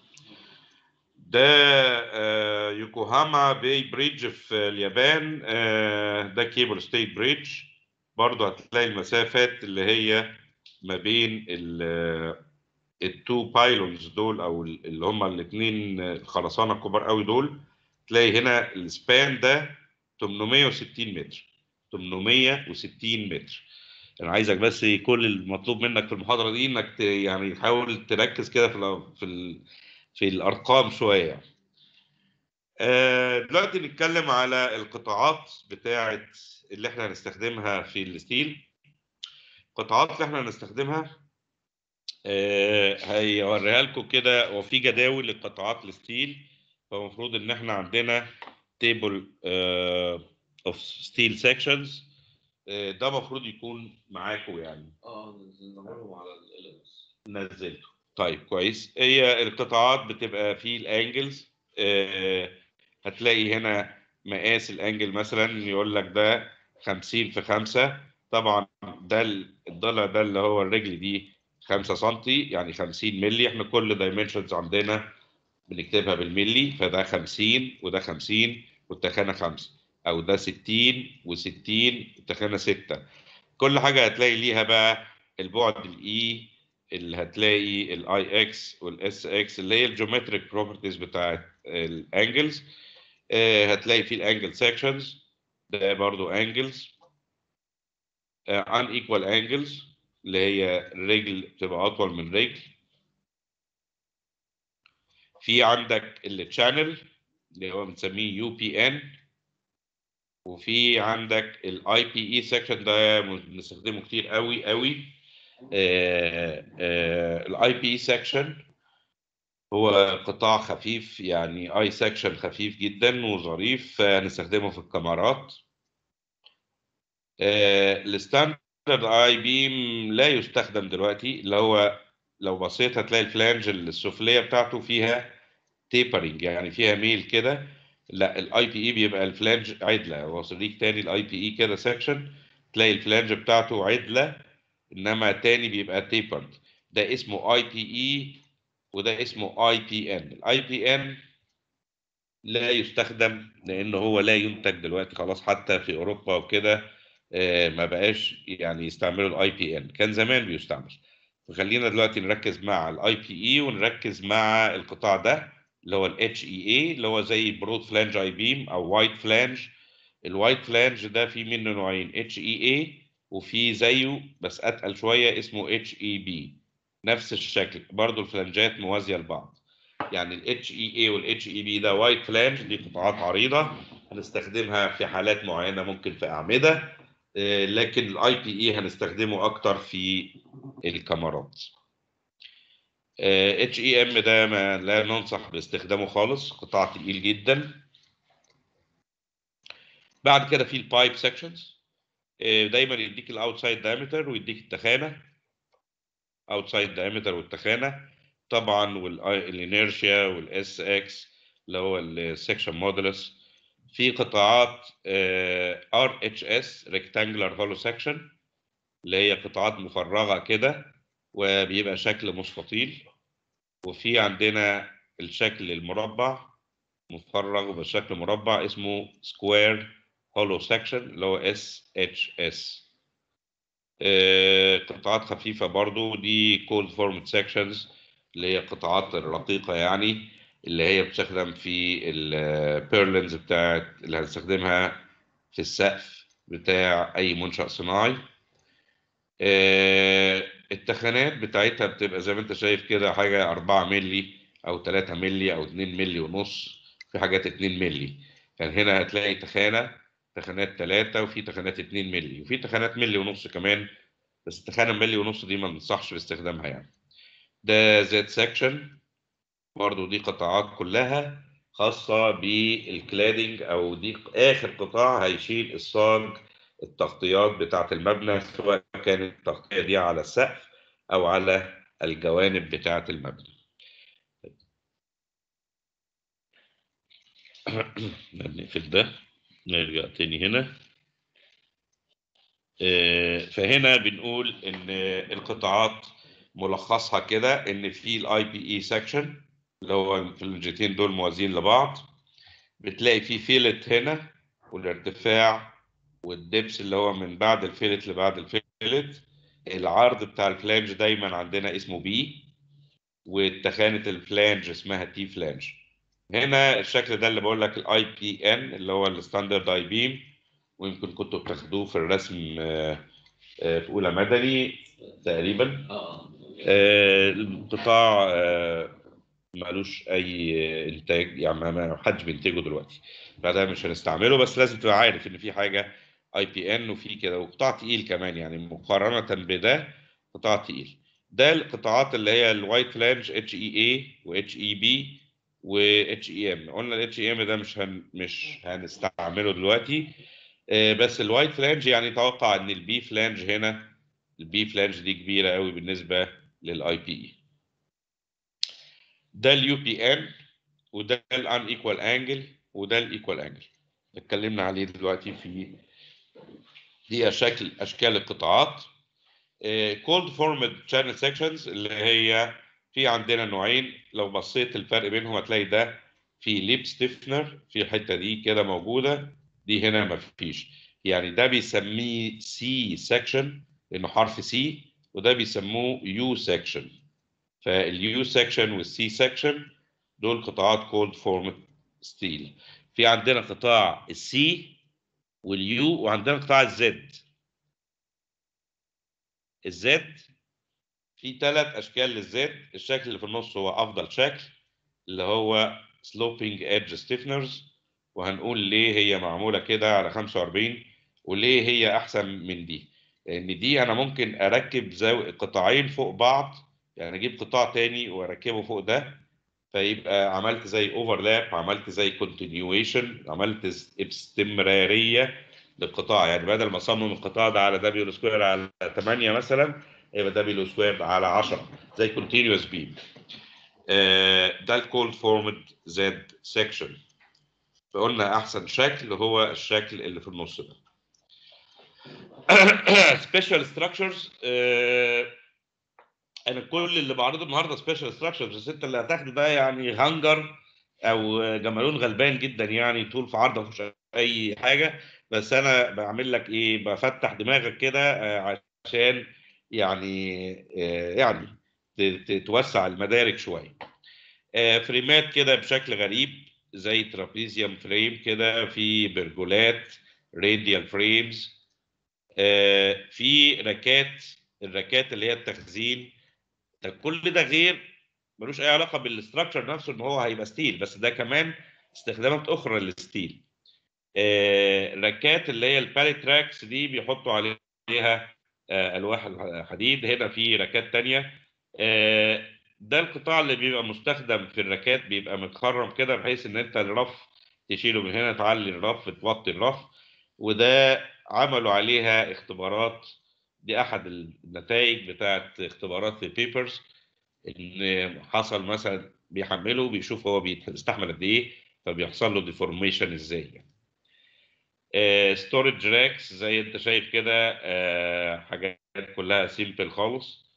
ده آه، يوكوهاما باي بريدج في اليابان آه، ده كيبل ستيت بريدج برضه هتلاقي المسافات اللي هي ما بين ال- التو بايلونز دول او ال- اللي هم الاثنين الخرسانه الكبار قوي دول تلاقي هنا السبان ده 860 متر 860 متر انا عايزك بس كل المطلوب منك في المحاضره دي انك ت- يعني تحاول تركز كده في ال في ال في الارقام شويه يعني. آه، دلوقتي نتكلم على القطاعات بتاعه اللي احنا هنستخدمها في الستيل القطاعات اللي احنا هنستخدمها آه، هيوريها لكم كده وفي جداول لقطاعات الستيل فالمفروض ان احنا عندنا تيبل اوف ستيل سيكشنز ده المفروض يكون معاكم يعني اه نزلناهم على ال اس نزلته طيب كويس هي القطاعات بتبقى في الانجلز آه، هتلاقي هنا مقاس الانجل مثلا يقول لك ده 50 في 5 طبعا ده ال- الضلع ده اللي هو الرجل دي 5 سم يعني 50 مللي احنا كل دايمنشنز عندنا بنكتبها بالملي فده 50 وده 50 والتخانه 5 او ده 60 و60 والتخانه 6 كل حاجه هتلاقي ليها بقى البعد الاي اللي هتلاقي الاي اكس والاس اكس اللي هي الجيومتريك بروبرتيز بتاعت الانجلز هتلاقي فيه الانجل سيكشنز ده برضو انجلز ان ايكوال انجلز اللي هي رجل بتبقى اطول من رجل في عندك التشانل اللي هو بنسميه يو بي ان وفي عندك الاي بي اي سيكشن ده بنستخدمه كتير قوي قوي الاي بي اي سيكشن هو قطاع خفيف يعني اي سيكشن خفيف جدا وظريف هنستخدمه في الكاميرات الستاندرد اي بيم لا يستخدم دلوقتي اللي هو لو بصيت هتلاقي الفلانج السفليه بتاعته فيها تيبرنج يعني فيها ميل كده لا الاي بي اي بيبقى الفلانج عدله واصليك تاني الاي بي اي كده سكشن تلاقي الفلانج بتاعته عدله انما تاني بيبقى تيبرد ده اسمه اي بي اي وده اسمه اي بي ان الاي بي ان لا يستخدم لان هو لا ينتج دلوقتي خلاص حتى في اوروبا وكده ما بقاش يعني يستعملوا الاي بي ان كان زمان بيستعمل فخلينا دلوقتي نركز مع الاي بي اي ونركز مع القطاع ده اللي هو الاتش اي اي اللي هو زي برود فلانج اي بيم او وايت فلانج الوايت فلانج ده في منه نوعين اتش اي اي وفي زيه بس اتقل شويه اسمه اتش اي بي نفس الشكل برضو الفلانجات موازيه لبعض يعني الاتش اي اي والاتش اي بي ده وايت فلانج دي قطاعات عريضه هنستخدمها في حالات معينه ممكن في اعمده لكن الاي بي اي هنستخدمه اكتر في الكاميرات اتش اي ام ده ما لا ننصح باستخدامه خالص قطاع تقيل جدا بعد كده في البايب سكشنز دايما يديك الاوتسايد دايمتر ويديك التخانه اوتسايد دايمتر والتخانه طبعا والانيرشيا والاس اكس اللي هو السكشن مودولس في قطاعات ار اتش اس ريكتانجلر هولو سكشن اللي هي قطاعات مفرغه كده وبيبقى شكل مستطيل وفي عندنا الشكل المربع مفرغ بشكل مربع اسمه سكوير هولو سكشن اللي هو اس اتش اس قطاعات خفيفة برضو دي كولد فورمد سكشنز اللي هي قطاعات رقيقة يعني اللي هي بتستخدم في البيرلنز بتاعت اللي هنستخدمها في السقف بتاع أي منشأ صناعي التخانات بتاعتها بتبقى زي ما انت شايف كده حاجة 4 مللي أو 3 مللي أو 2 مللي ونص في حاجات 2 مللي يعني هنا هتلاقي تخانة تخانات 3 وفي تخانات 2 مللي وفي تخانات مللي ونص كمان بس التخانة مللي ونص دي ما ننصحش باستخدامها يعني ده زد سكشن برضو دي قطاعات كلها خاصة بالكلادنج أو دي آخر قطاع هيشيل الصاج التغطيات بتاعة المبنى سواء كانت التغطية دي على السقف أو على الجوانب بتاعة المبنى نقفل ده نرجع تاني هنا فهنا بنقول ان القطاعات ملخصها كده ان في الاي بي اي سكشن اللي هو الفلنجتين دول موازين لبعض بتلاقي في فيلت هنا والارتفاع والدبس اللي هو من بعد الفيلت لبعد الفيلت العرض بتاع الفلانج دايما عندنا اسمه بي وتخانة الفلانج اسمها تي فلانج هنا الشكل ده اللي بقول لك الاي بي ان اللي هو الستاندرد اي بيم ويمكن كنتوا بتاخدوه في الرسم في اولى مدني تقريبا القطاع مالوش اي انتاج يعني ما حدش بينتجه دلوقتي فده مش هنستعمله بس لازم تبقى عارف ان في حاجه اي بي ان وفي كده وقطاع تقيل كمان يعني مقارنه بده قطاع تقيل ده القطاعات اللي هي الوايت فلانج اتش اي اي واتش اي بي واتش اي ام قلنا الاتش اي ام ده مش هن مش هنستعمله دلوقتي بس الوايت فلانج يعني توقع ان البي فلانج هنا البي فلانج دي كبيره قوي بالنسبه للاي بي اي ده اليو بي ان وده الان ايكوال انجل وده الايكوال انجل اتكلمنا عليه دلوقتي في دي شكل اشكال القطاعات كولد فورمد شانل سيكشنز اللي هي في عندنا نوعين لو بصيت الفرق بينهم هتلاقي ده في ليب ستيفنر في الحته دي كده موجوده دي هنا ما فيش يعني ده بيسميه سي سكشن لانه حرف سي وده بيسموه يو سيكشن فاليو سيكشن والسي سيكشن دول قطاعات كولد فورم ستيل في عندنا قطاع السي واليو وعندنا قطاع الزد الزد في ثلاث اشكال للزد الشكل اللي في النص هو افضل شكل اللي هو sloping edge stiffeners وهنقول ليه هي معموله كده على 45 وليه هي احسن من دي لان دي انا ممكن اركب زاوية قطاعين فوق بعض يعني اجيب قطاع تاني واركبه فوق ده فيبقى عملت زي اوفرلاب عملت زي كونتينيويشن عملت استمراريه للقطاع يعني بدل ما اصمم القطاع ده على دبليو سكوير على 8 مثلا يبقى دبليو سكوير على 10 زي كونتينيوس بيم ده الكولد فورمد زد سيكشن فقلنا احسن شكل هو الشكل اللي في النص ده سبيشال ستراكشرز انا كل اللي بعرضه النهارده سبيشال ستراكشرز بس انت اللي هتاخده ده يعني هانجر او جمالون غلبان جدا يعني طول في عرض مفيش اي حاجه بس انا بعمل لك ايه بفتح دماغك كده عشان يعني يعني توسع المدارك شويه فريمات كده بشكل غريب زي ترابيزيوم فريم كده في برجولات راديال فريمز في ركات الركات اللي هي التخزين كل ده غير ملوش اي علاقه بالاستراكشر نفسه ان هو هيبقى ستيل بس ده كمان استخدامات اخرى للستيل الركات اللي هي الباليت تراكس دي بيحطوا عليها الواح الحديد هنا في ركات تانية ده القطاع اللي بيبقى مستخدم في الركات بيبقى متخرم كده بحيث ان انت الرف تشيله من هنا تعلي الرف توطي الرف وده عملوا عليها اختبارات دي احد النتائج بتاعت اختبارات في بيبرز ان حصل مثلا بيحمله بيشوف هو بيستحمل قد ايه فبيحصل له ديفورميشن ازاي يعني ستورج راكس زي انت شايف كده آه حاجات كلها سيمبل خالص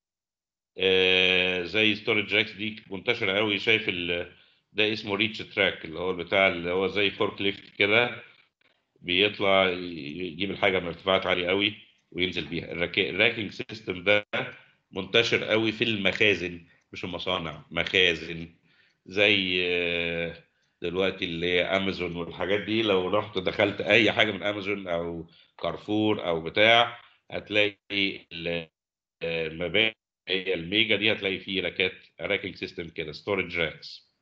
آه زي ستورج راكس دي منتشره قوي شايف ده اسمه ريتش تراك اللي هو بتاع اللي هو زي فورك ليفت كده بيطلع يجيب الحاجه من ارتفاعات عاليه قوي وينزل بيها الراكينج سيستم ده منتشر قوي في المخازن مش المصانع مخازن زي دلوقتي اللي هي امازون والحاجات دي لو رحت دخلت اي حاجه من امازون او كارفور او بتاع هتلاقي المباني الميجا دي هتلاقي فيه راكات راكينج سيستم كده ستورج راكس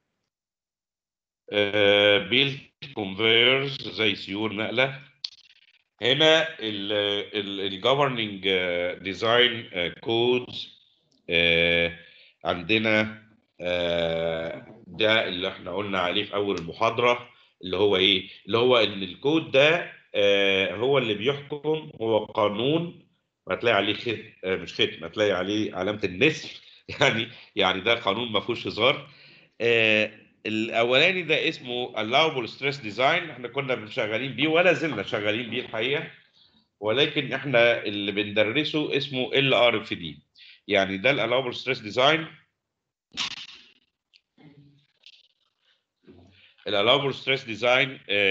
بيلت كونفيرز زي سيور نقله هنا الجوفرنينج ديزاين كودز عندنا ده اللي احنا قلنا عليه في اول المحاضره اللي هو ايه اللي هو ان الكود ده هو اللي بيحكم هو قانون هتلاقي عليه ختم مش ختم هتلاقي عليه علامه النسر يعني يعني ده قانون ما فيهوش هزار الاولاني ده اسمه allowable stress design احنا كنا شغالين بيه ولا زلنا شغالين بيه الحقيقه ولكن احنا اللي بندرسه اسمه ال ار اف دي يعني ده allowable stress design allowable stress design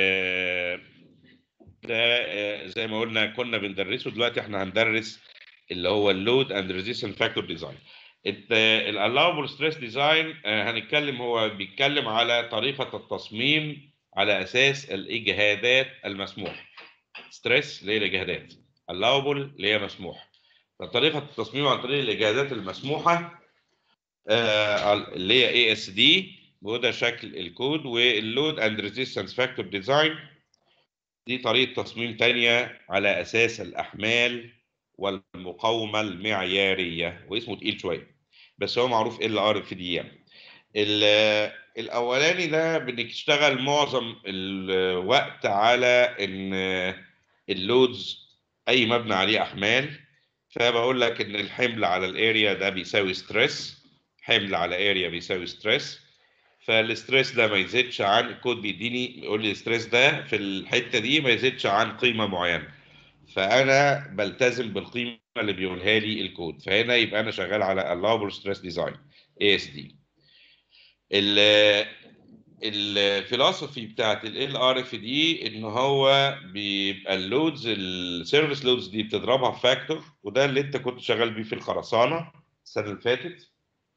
ده زي ما قلنا كنا بندرسه دلوقتي احنا هندرس اللي هو اللود اند ريزيستنت فاكتور ديزاين الالوبل ستريس ديزاين هنتكلم هو بيتكلم على طريقه التصميم على اساس الاجهادات المسموح ستريس اللي هي الاجهادات allowable اللي هي مسموح فطريقه التصميم عن طريق الاجهادات المسموحه اللي هي اي اس دي وده شكل الكود واللود اند ريزيستنس فاكتور ديزاين دي طريقه تصميم تانية على اساس الاحمال والمقاومه المعياريه واسمه تقيل شويه بس هو معروف ال ار اف دي يعني الاولاني ده بنشتغل معظم الوقت على ان اللودز اي مبنى عليه احمال فبقول لك ان الحمل على الاريا ده بيساوي ستريس حمل على اريا بيساوي ستريس فالستريس ده ما يزيدش عن الكود بيديني يقول لي الستريس ده في الحته دي ما يزيدش عن قيمه معينه فانا بلتزم بالقيمه اللي بيقولها لي الكود فهنا يبقى انا شغال على allowable stress design ASD الفلسفي بتاعت ال ار اف دي ان هو بيبقى اللودز السيرفيس لودز دي بتضربها في فاكتور وده اللي انت كنت شغال بيه في الخرسانه السنه اللي فاتت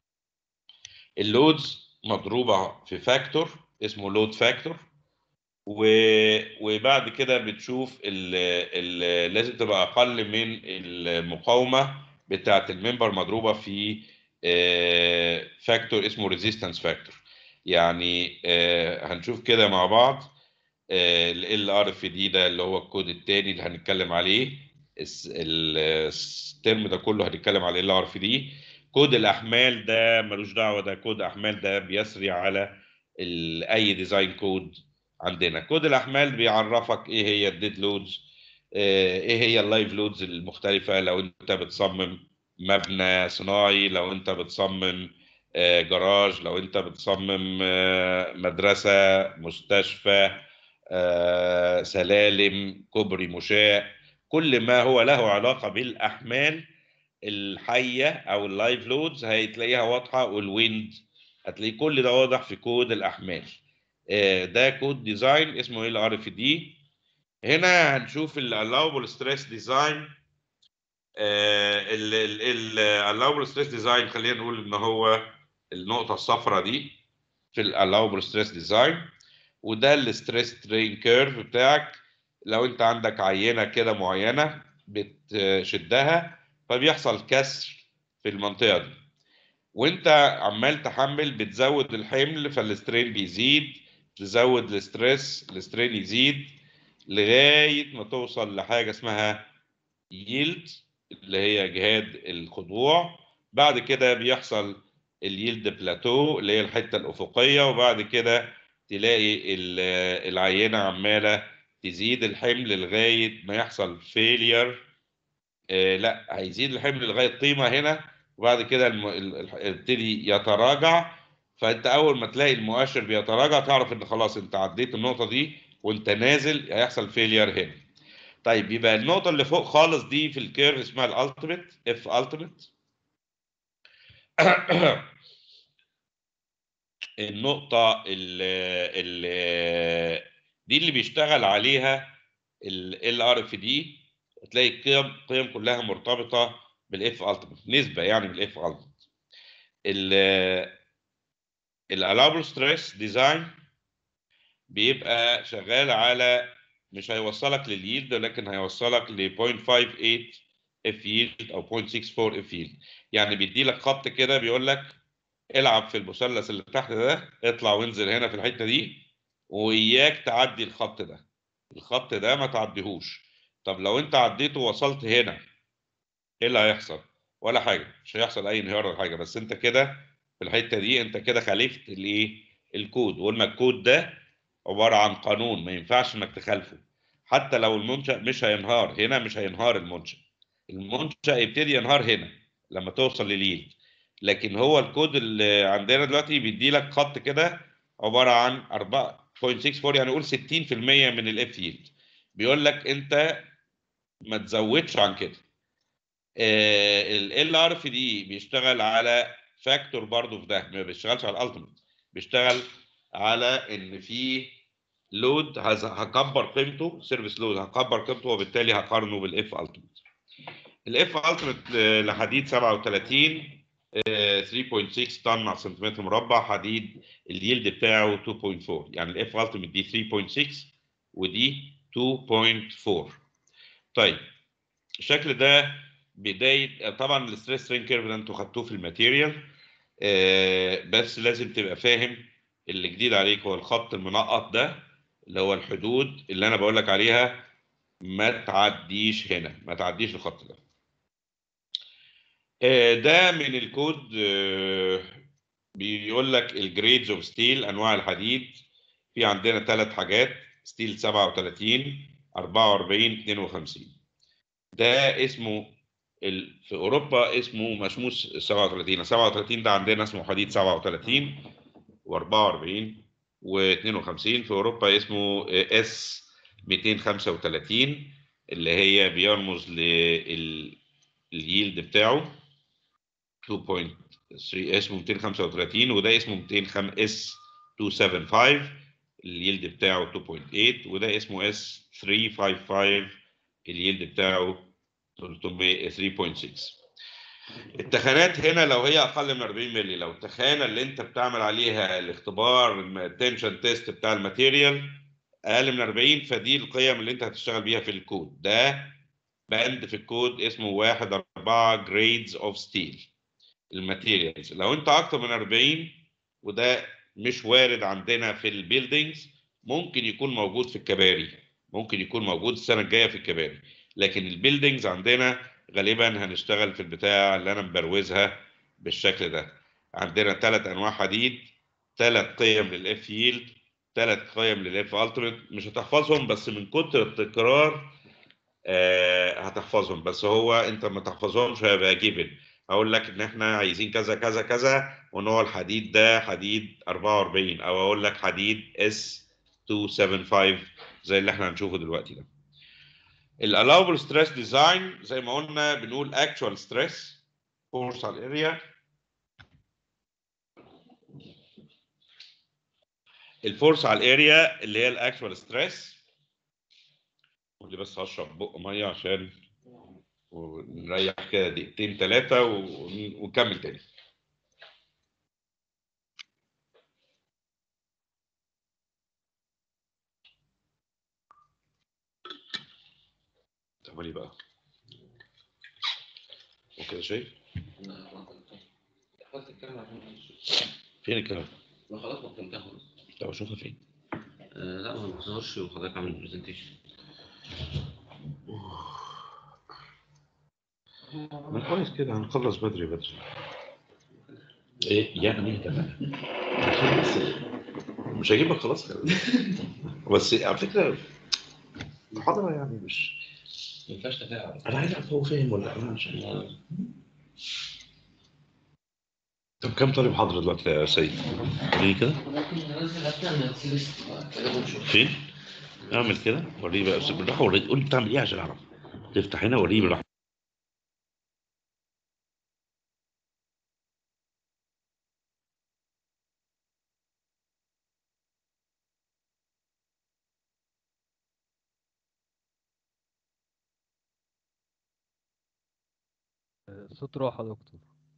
اللودز مضروبه في فاكتور اسمه لود فاكتور و... وبعد كده بتشوف ال... ال... لازم تبقى اقل من المقاومه بتاعت الممبر مضروبه في فاكتور اسمه ريزيستنس فاكتور يعني آه، هنشوف كده مع بعض ال ار اف دي ده اللي هو الكود الثاني اللي هنتكلم عليه الس- ال- الترم ده كله هنتكلم على ال ار اف دي كود الاحمال ده ملوش دعوه ده كود احمال ده بيسري على ال- اي ديزاين كود عندنا كود الاحمال بيعرفك ايه هي الديد لودز ايه هي اللايف لودز المختلفه لو انت بتصمم مبنى صناعي لو انت بتصمم آه، جراج لو انت بتصمم آه، مدرسه مستشفى آه، سلالم كوبري مشاة كل ما هو له علاقه بالاحمال الحيه او اللايف لودز هتلاقيها واضحه والويند هتلاقي كل ده واضح في كود الاحمال آه، ده كود ديزاين اسمه ال ار اف دي هنا هنشوف ال allowable stress design ال allowable stress design خلينا نقول ان هو النقطه الصفراء دي في ال allowable stress design وده الستريس ترين كيرف بتاعك لو انت عندك عينه كده معينه بتشدها فبيحصل كسر في المنطقه دي وانت عمال تحمل بتزود الحمل فالسترين بيزيد تزود الستريس السترين يزيد لغايه ما توصل لحاجه اسمها ييلد اللي هي جهاد الخضوع بعد كده بيحصل اليلد بلاتو اللي هي الحته الافقيه وبعد كده تلاقي ال- العينه عماله تزيد الحمل لغايه ما يحصل فيلير لا هيزيد الحمل لغايه قيمه هنا وبعد كده الم- ال- ال- يبتدي يتراجع فانت اول ما تلاقي المؤشر بيتراجع تعرف ان خلاص انت عديت النقطه دي وانت نازل هيحصل فيلير هنا طيب يبقى النقطه اللي فوق خالص دي في الكيرف اسمها الالتيميت اف التيميت النقطه اللي دي اللي بيشتغل عليها ال ار اف دي تلاقي القيم القيم كلها مرتبطه بالاف التيميت نسبه يعني بالاف التيميت الالابل ستريس ديزاين بيبقى شغال على مش هيوصلك لليلد ولكن هيوصلك ل 0.58 اف ييلد او 0.64 اف ييلد يعني بيدي لك خط كده بيقول لك العب في المثلث اللي تحت ده اطلع وانزل هنا في الحته دي واياك تعدي الخط ده الخط ده ما تعديهوش طب لو انت عديته ووصلت هنا ايه اللي هيحصل ولا حاجه مش هيحصل اي انهيار ولا حاجه بس انت كده في الحته دي انت كده خالفت الايه الكود وقلنا الكود ده عباره عن قانون ما ينفعش انك تخالفه حتى لو المنشا مش هينهار هنا مش هينهار المنشا المنشا يبتدي ينهار هنا لما توصل لليد لكن هو الكود اللي عندنا دلوقتي بيدي لك خط كده عباره عن 4.64 يعني قول 60% من الاف ييلد بيقول لك انت ما تزودش عن كده ال ار في دي بيشتغل على فاكتور برضه في ده ما بيشتغلش على الالتيميت بيشتغل على ان في لود هكبر قيمته سيرفيس لود هكبر قيمته وبالتالي هقارنه بالاف التيميت الاف التيميت لحديد 37 آه، 3.6 طن على سنتيمتر مربع حديد اليلد بتاعه 2.4 يعني الاف التيميت دي 3.6 ودي 2.4 طيب الشكل ده بدايه طبعا الستريس ترين كيرف ده انتوا خدتوه في الماتيريال آه، بس لازم تبقى فاهم اللي جديد عليك هو الخط المنقط ده اللي هو الحدود اللي انا بقول لك عليها ما تعديش هنا ما تعديش الخط ده آه، ده من الكود آه، بيقول لك الجريدز اوف ستيل انواع الحديد في عندنا ثلاث حاجات ستيل 37 44 52 ده اسمه ال... في اوروبا اسمه مشموس 37 37 ده عندنا اسمه حديد 37 و44 و52 في اوروبا اسمه اس 235 اللي هي بيرمز لليلد بتاعه 2.3 اسمه 235 وده اسمه 205 اس 275 اليلد بتاعه 2.8 وده اسمه اس 355 اليلد بتاعه 300 3.6 التخانات هنا لو هي اقل من 40 مللي لو التخانه اللي انت بتعمل عليها الاختبار التنشن تيست بتاع الماتيريال اقل من 40 فدي القيم اللي انت هتشتغل بيها في الكود ده بند في الكود اسمه 1 4 جريدز اوف ستيل الماتيريالز لو انت اكتر من 40 وده مش وارد عندنا في البيلدينجز ممكن يكون موجود في الكباري ممكن يكون موجود السنه الجايه في الكباري لكن البيلدينجز عندنا غالبا هنشتغل في البتاع اللي انا مبروزها بالشكل ده عندنا ثلاث انواع حديد ثلاث قيم للاف ييلد ثلاث قيم للاف التيميت مش هتحفظهم بس من كتر التكرار آه هتحفظهم بس هو انت ما تحفظهمش هيبقى جيبن اقول لك ان احنا عايزين كذا كذا كذا ونوع الحديد ده حديد 44 او اقول لك حديد اس 275 زي اللي احنا هنشوفه دلوقتي ده الالوبل ستريس ديزاين زي ما قلنا بنقول اكشوال ستريس فورس على الاريا الفورس على الاريا اللي هي الاكشوال ستريس واللي بس هشرب بق ميه عشان ونريح كده دقيقتين ثلاثه ونكمل تاني تعملي بقى وكده شايف دخلت الكلام عشان فين الكلام ما خلاص ما فهمتها خلاص طب اشوفها فين آه، لا ما بظهرش وحضرتك عامل برزنتيشن ما كويس كده هنخلص بدري بدري ايه يعني ايه ده عشان بس مش هجيبك خلاص بس على فكره المحاضره يعني مش ما ينفعش تفاعل انا عايز اعرف هو فاهم ولا انا مش فاهم. طب كم طالب حاضر دلوقتي يا سيد؟ وريني كده ممكن ننزل هتلاقي ليست كده ونشوف فين؟ اعمل كده وريني بقى بس بالراحه وريني قول لي بتعمل ايه عشان اعرف تفتح هنا وريني بالراحه صوت راحة يا دكتور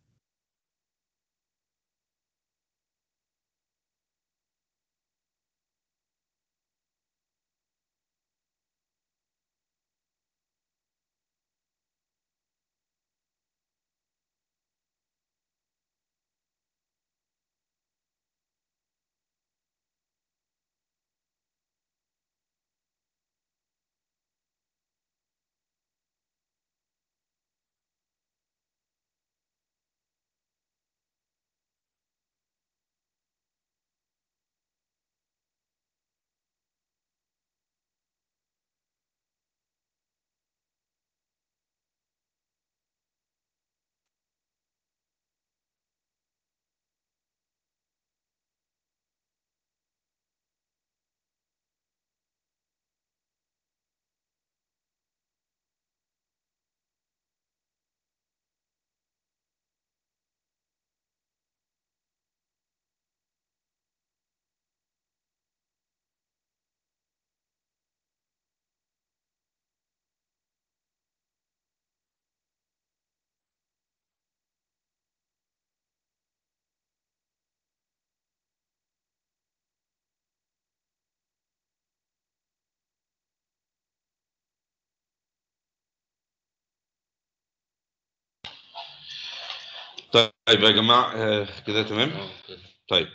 طيب يا جماعه آه، كده تمام اه كده طيب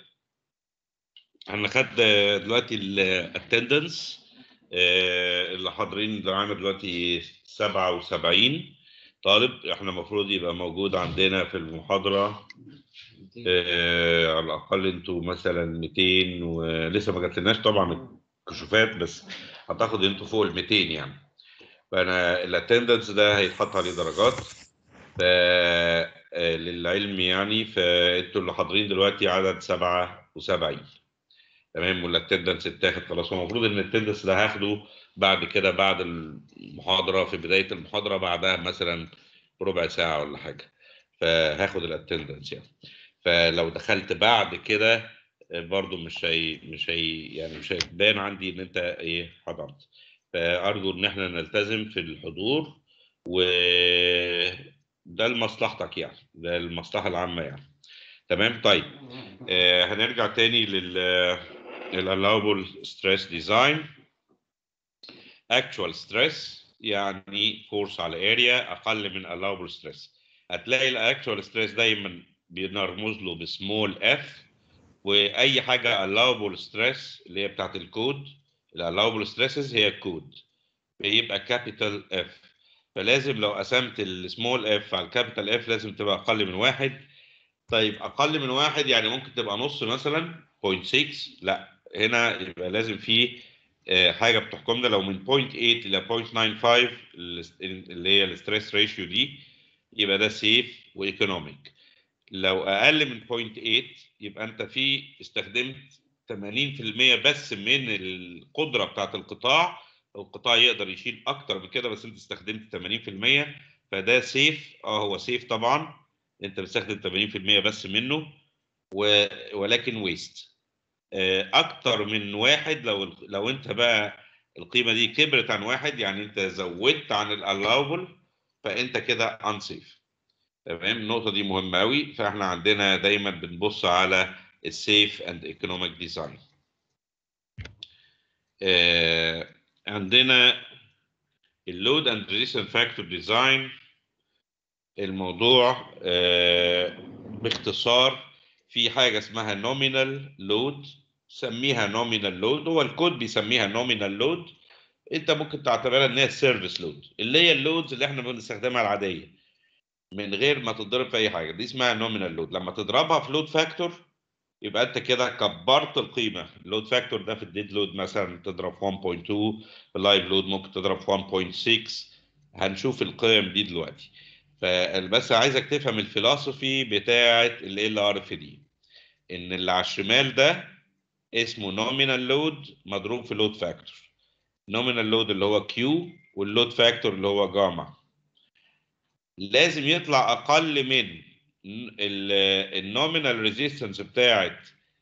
احنا خد آه، دلوقتي الاتندنس اللي حاضرين معانا دلوقتي 77 طالب احنا المفروض يبقى موجود عندنا في المحاضره آه، على الاقل انتوا مثلا 200 ولسه ما جاتلناش طبعا الكشوفات بس اعتقد انتوا فوق ال 200 يعني فانا الاتندنس ده هيتحط عليه درجات ف آه، للعلم يعني فانتوا اللي حاضرين دلوقتي عدد 77 تمام والاتندنس اتاخد خلاص هو المفروض ان الاتندنس ده هاخده بعد كده بعد المحاضره في بدايه المحاضره بعدها مثلا ربع ساعه ولا حاجه فهاخد الاتندنس يعني فلو دخلت بعد كده آه، برضو مش هي مش هي يعني مش هيبان عندي ان انت ايه حضرت فارجو ان احنا نلتزم في الحضور و ده لمصلحتك يعني ده المصلحه العامه يعني تمام طيب آه هنرجع تاني لل allowable stress design actual stress يعني force على area اقل من allowable stress هتلاقي الاكتوال ستريس دايما بنرمز له بسمول اف واي حاجه allowable stress اللي هي بتاعت الكود allowable stresses هي الكود بيبقى كابيتال اف فلازم لو قسمت السمول اف على الكابيتال اف لازم تبقى اقل من واحد طيب اقل من واحد يعني ممكن تبقى نص مثلا 0.6 لا هنا يبقى لازم في آه، حاجه بتحكمنا لو من 0.8 الى 0.95 اللي هي الستريس ريشيو دي يبقى ده سيف وايكونوميك لو اقل من 0.8 يبقى انت في استخدمت 80% بس من القدره بتاعت القطاع القطاع يقدر يشيل اكتر من كده بس انت استخدمت 80% فده سيف اه هو سيف طبعا انت بتستخدم 80% بس منه و... ولكن ويست اكتر من واحد لو لو انت بقى القيمه دي كبرت عن واحد يعني انت زودت عن الالاوبل فانت كده انسيف تمام النقطه دي مهمه قوي فاحنا عندنا دايما بنبص على السيف اند ايكونوميك ديزاين عندنا اللود اند ريزيستنت فاكتور ديزاين الموضوع آه، باختصار في حاجه اسمها نومينال لود سميها نومينال لود هو الكود بيسميها نومينال لود انت ممكن تعتبرها ان هي سيرفيس لود اللي هي اللودز اللي احنا بنستخدمها العاديه من غير ما تضرب في اي حاجه دي اسمها نومينال لود لما تضربها في لود فاكتور يبقى انت كده كبرت القيمه اللود فاكتور ده في الديد لود مثلا تضرب 1.2 في اللايف لود ممكن تضرب 1.6 هنشوف القيم دي دلوقتي فبس عايزك تفهم الفلسفي بتاعه ال ار اف دي ان اللي على الشمال ده اسمه نومينال لود مضروب في لود فاكتور نومينال لود اللي هو كيو واللود فاكتور اللي هو جاما لازم يطلع اقل من النومينال ريزيستنس بتاعه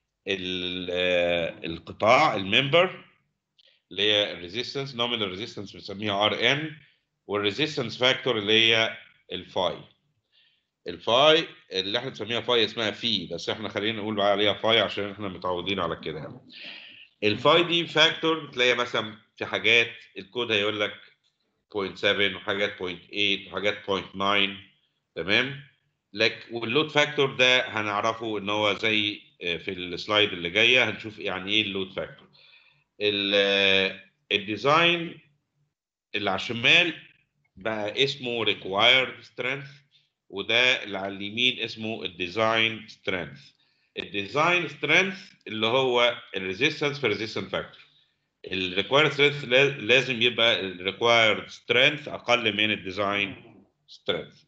ال- القطاع الممبر اللي هي الريزيستنس نومينال ريزيستنس بنسميها ار ان والريزيستنس فاكتور اللي هي الفاي الفاي اللي احنا بنسميها فاي اسمها في بس احنا خلينا نقول بقى عليها فاي عشان احنا متعودين على كده يعني الفاي دي فاكتور بتلاقيها مثلا في حاجات الكود هيقول لك 0.7 وحاجات 0.8 وحاجات 0.9 تمام لك واللود فاكتور ده هنعرفه ان هو زي آه، في السلايد اللي جايه هنشوف يعني ايه اللود فاكتور الديزاين اللي على الشمال بقى اسمه required strength وده اللي على اليمين اسمه الديزاين strength الديزاين strength اللي هو الريزيستنس في resistance فاكتور الريكوايرد سترينث لازم يبقى الريكوايرد سترينث اقل من الديزاين سترينث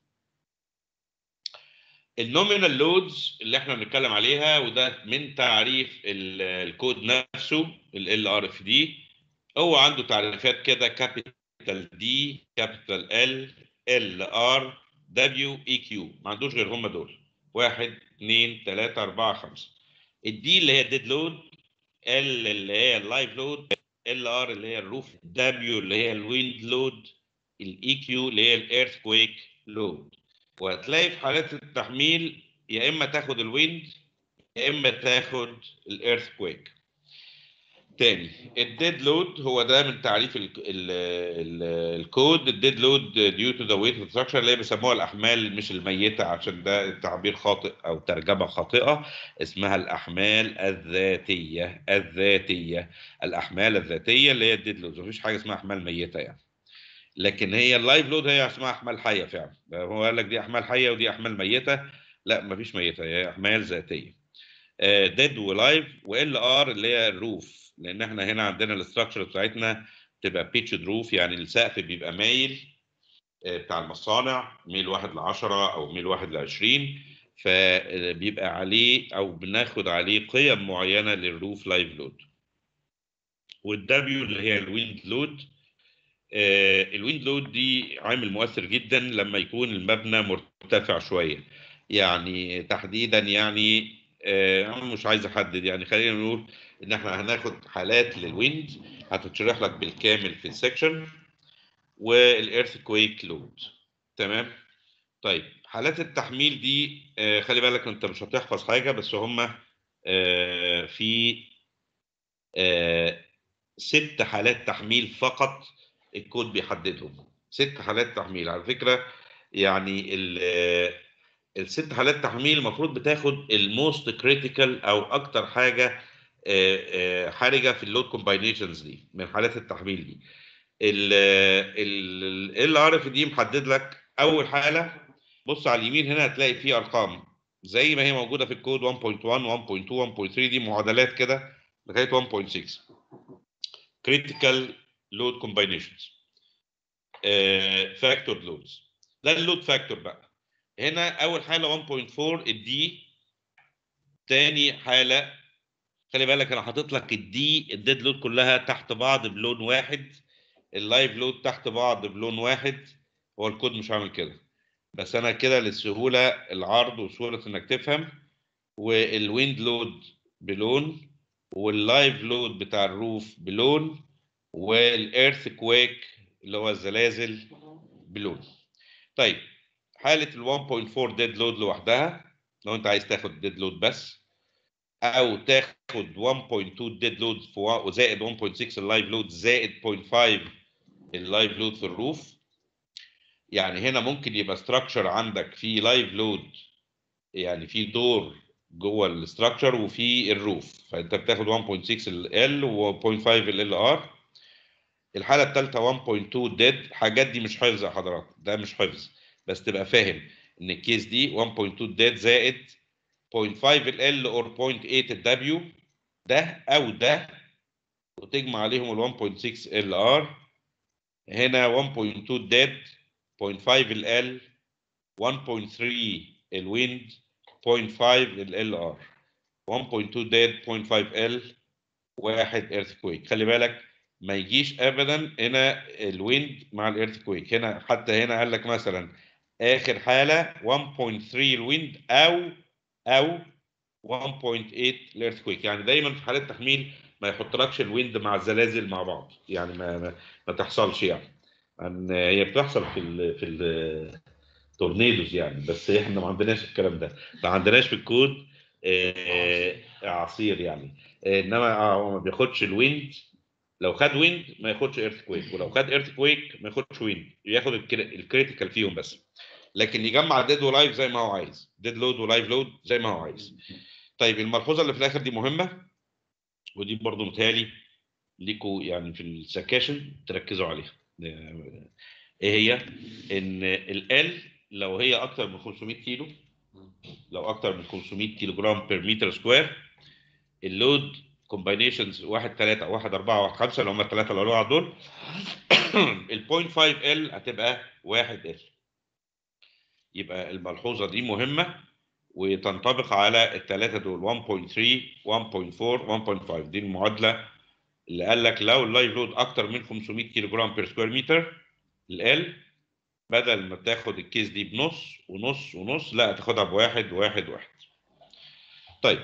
النومينال لودز اللي احنا بنتكلم عليها وده من تعريف ال- الكود نفسه ال ار اف دي هو عنده تعريفات كده كابيتال دي كابيتال ال ال ار دبليو اي كيو ما عندوش غير هم دول واحد اثنين ثلاثة أربعة خمسة الدي اللي هي الديد لود ال اللي هي اللايف لود ال ار اللي هي الروف دبليو اللي هي الويند لود الاي كيو اللي هي الايرث كويك لود وهتلاقي في حالات التحميل يا اما تاخد الويند يا اما تاخد الايرث كويك تاني الديد لود هو ده من تعريف ال ال ال الكود الديد لود ديو تو ذا ويت اوف ستراكشر اللي هي بيسموها الاحمال مش الميته عشان ده تعبير خاطئ او ترجمه خاطئه اسمها الاحمال الذاتيه الذاتيه الاحمال الذاتيه اللي هي الديد لود مفيش حاجه اسمها احمال ميته يعني لكن هي اللايف لود هي اسمها احمال حيه فعلا هو قال لك دي احمال حيه ودي احمال ميته لا مفيش ميته هي احمال ذاتيه ديد ولايف وال ار اللي هي الروف لان احنا هنا عندنا الاستراكشر بتاعتنا تبقى بيتشد روف يعني السقف بيبقى مايل آه، بتاع المصانع ميل واحد ل 10 او ميل واحد ل 20 فبيبقى عليه او بناخد عليه قيم معينه للروف لايف لود والدبليو اللي هي الويند لود آه، الويند لود دي عامل مؤثر جدا لما يكون المبنى مرتفع شويه يعني تحديدا يعني آه، انا مش عايز احدد يعني خلينا نقول ان احنا هناخد حالات للويند هتتشرح لك بالكامل في السكشن والايرث كويك لود تمام طيب حالات التحميل دي آه، خلي بالك انت مش هتحفظ حاجه بس هم في آه، ست حالات تحميل فقط الكود بيحددهم ست حالات تحميل على فكره يعني ال- آه، الست حالات تحميل المفروض بتاخد الموست كريتيكال او اكتر حاجه آه، آه، حرجه في اللود كومباينيشنز دي من حالات التحميل دي ال ار اف دي محدد لك اول حاله بص على اليمين هنا هتلاقي فيه ارقام زي ما هي موجوده في الكود 1.1 1.2 1.3 دي معادلات كده لغايه 1.6 critical load combinations فاكتور لودز ده اللود فاكتور بقى هنا اول حاله 1.4 الدي تاني حاله خلي بالك انا حاطط لك الدي الديد لود كلها تحت بعض بلون واحد اللايف لود تحت بعض بلون واحد هو الكود مش عامل كده بس انا كده للسهوله العرض وسهوله انك تفهم والويند لود بلون واللايف لود بتاع الروف بلون والايرث كويك اللي هو الزلازل بلون طيب حاله ال 1.4 ديد لود لوحدها لو انت عايز تاخد ديد لود بس او تاخد 1.2 ديد لود وزائد 1.6 اللايف لود زائد 0.5 اللايف لود في الروف يعني هنا ممكن يبقى ستراكشر عندك في لايف لود يعني في دور جوه الاستراكشر وفي الروف فانت بتاخد 1.6 ال و0.5 ال ار الحاله الثالثه 1.2 ديد حاجات دي مش حفظ يا حضرات ده مش حفظ بس تبقى فاهم ان الكيس دي 1.2 ديد زائد 0.5 ال اور 0.8 الدبليو ده او ده وتجمع عليهم ال 1.6 ال ار هنا 1.2 ديد 0.5 ال 1.3 الويند 0.5 ال ار 1.2 ديد 0.5 ال واحد ايرث كويك خلي بالك ما يجيش ابدا هنا الويند مع الايرث كويك هنا حتى هنا قال لك مثلا اخر حاله 1.3 الويند او او 1.8 الايرث كويك يعني دايما في حالات تحميل ما يحطلكش الويند مع الزلازل مع بعض يعني ما ما, ما تحصلش يعني ان هي بتحصل في ال في التورنيدوز يعني بس احنا ما عندناش الكلام ده ما عندناش في الكود آه، عصير يعني آه، انما آه، هو ما بياخدش الويند لو خد ويند ما ياخدش ايرث كويك ولو خد ايرث كويك ما ياخدش ويند ياخد الكريتيكال فيهم بس لكن يجمع ديد ولايف زي ما هو عايز ديد لود ولايف لود زي ما هو عايز طيب الملحوظه اللي في الاخر دي مهمه ودي برضو متهيألي ليكوا يعني في السكاشن تركزوا عليها ايه هي ان ال لو هي اكتر من 500 كيلو لو اكتر من 500 كيلو جرام بير متر سكوير اللود كومباينيشنز 1 3 1 4 1 5 اللي هم الثلاثه اللي ورا دول ال 0.5 ال هتبقى 1 ال يبقى الملحوظه دي مهمه وتنطبق على الثلاثه دول 1.3 1.4 1.5 دي المعادله اللي قال لك لو اللايف لود اكتر من 500 كيلو جرام بير سكوير متر ال بدل ما تاخد الكيس دي بنص ونص ونص لا تاخدها بواحد واحد واحد طيب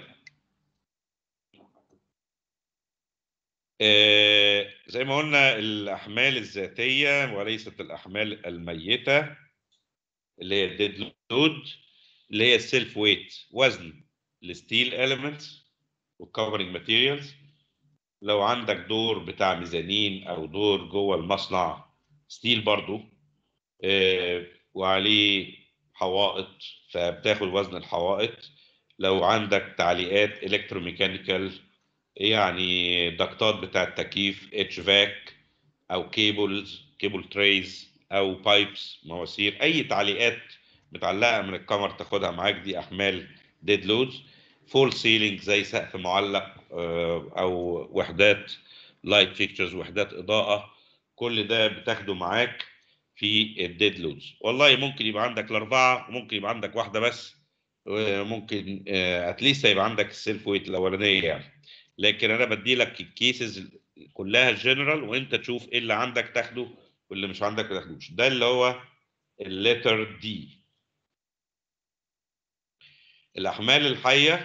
آه زي ما قلنا الأحمال الذاتية وليست الأحمال الميتة اللي هي الديد لود اللي هي السيلف ويت وزن الستيل اليمنتس والكفرنج ماتيريالز لو عندك دور بتاع ميزانين او دور جوه المصنع ستيل برضو آه وعليه حوائط فبتاخد وزن الحوائط لو عندك تعليقات الكتروميكانيكال يعني دكتات بتاع التكييف اتش فاك او كيبلز كيبل تريز او بايبس مواسير اي تعليقات متعلقه من الكمر تاخدها معاك دي احمال ديد لودز فول سيلينج زي سقف معلق او وحدات لايت فيكتشرز وحدات اضاءه كل ده بتاخده معاك في الديد لودز والله ممكن يبقى عندك الاربعه وممكن يبقى عندك واحده بس ممكن اتليست يبقى عندك السيلف ويت الاولانيه يعني لكن انا بدي لك الكيسز كلها جنرال وانت تشوف ايه اللي عندك تاخده واللي مش عندك ما تاخدوش ده اللي هو الليتر دي الاحمال الحيه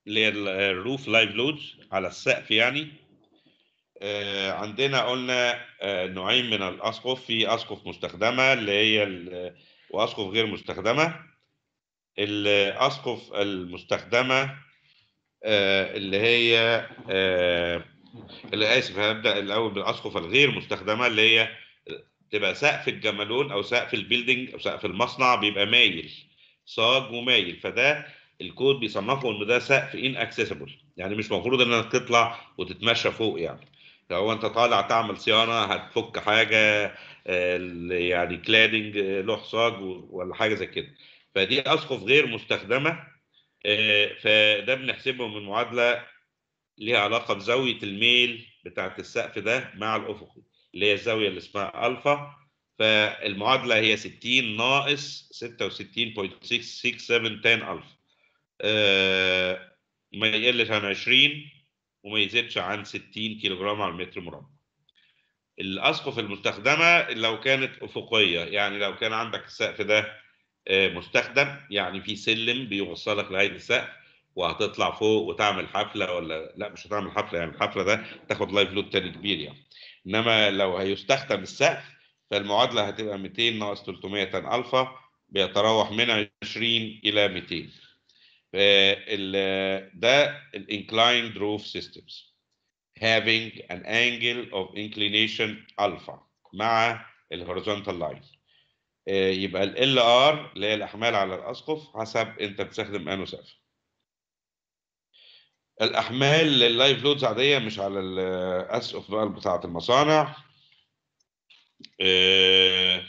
اللي هي الروف لايف لودز على السقف يعني آه، عندنا قلنا آه، نوعين من الاسقف في اسقف مستخدمه اللي هي ال- واسقف غير مستخدمه الاسقف المستخدمه آه، اللي هي آه، اللي اسف هبدا الاول بالاسقف الغير مستخدمه اللي هي تبقى سقف الجمالون او سقف البيلدينج او سقف المصنع بيبقى مايل صاج ومايل فده الكود بيصنفه ان ده سقف ان اكسسبل يعني مش المفروض انك تطلع وتتمشى فوق يعني لو انت طالع تعمل صيانه هتفك حاجه آه، يعني كلادنج آه، لوح صاج و- ولا حاجه زي كده فدي اسقف غير مستخدمه آه، فده بنحسبه من معادله ليها علاقه بزاويه الميل بتاعت السقف ده مع الافقي اللي هي الزاويه اللي اسمها الفا فالمعادله هي 60 ناقص 66.667 تان الفا آه، ما يقلش عن 20 وما يزيدش عن 60 كيلو جرام على المتر مربع الاسقف المستخدمه لو كانت افقيه يعني لو كان عندك السقف ده آه، مستخدم يعني في سلم بيوصلك لغايه السقف وهتطلع فوق وتعمل حفله ولا لا مش هتعمل حفله يعني الحفله ده تاخد لايف لود تاني كبير يعني انما لو هيستخدم السقف فالمعادله هتبقى 200 ناقص 300 تن الفا بيتراوح من 20 الى 200 فال- ده الانكلايند روف سيستمز having an angle of inclination alpha مع الهوريزونتال لاين يبقى ال ار اللي هي الاحمال على الاسقف حسب انت بتستخدم انه سقف الاحمال اللايف لودز عاديه مش على الاسقف بقى بتاعه المصانع آه،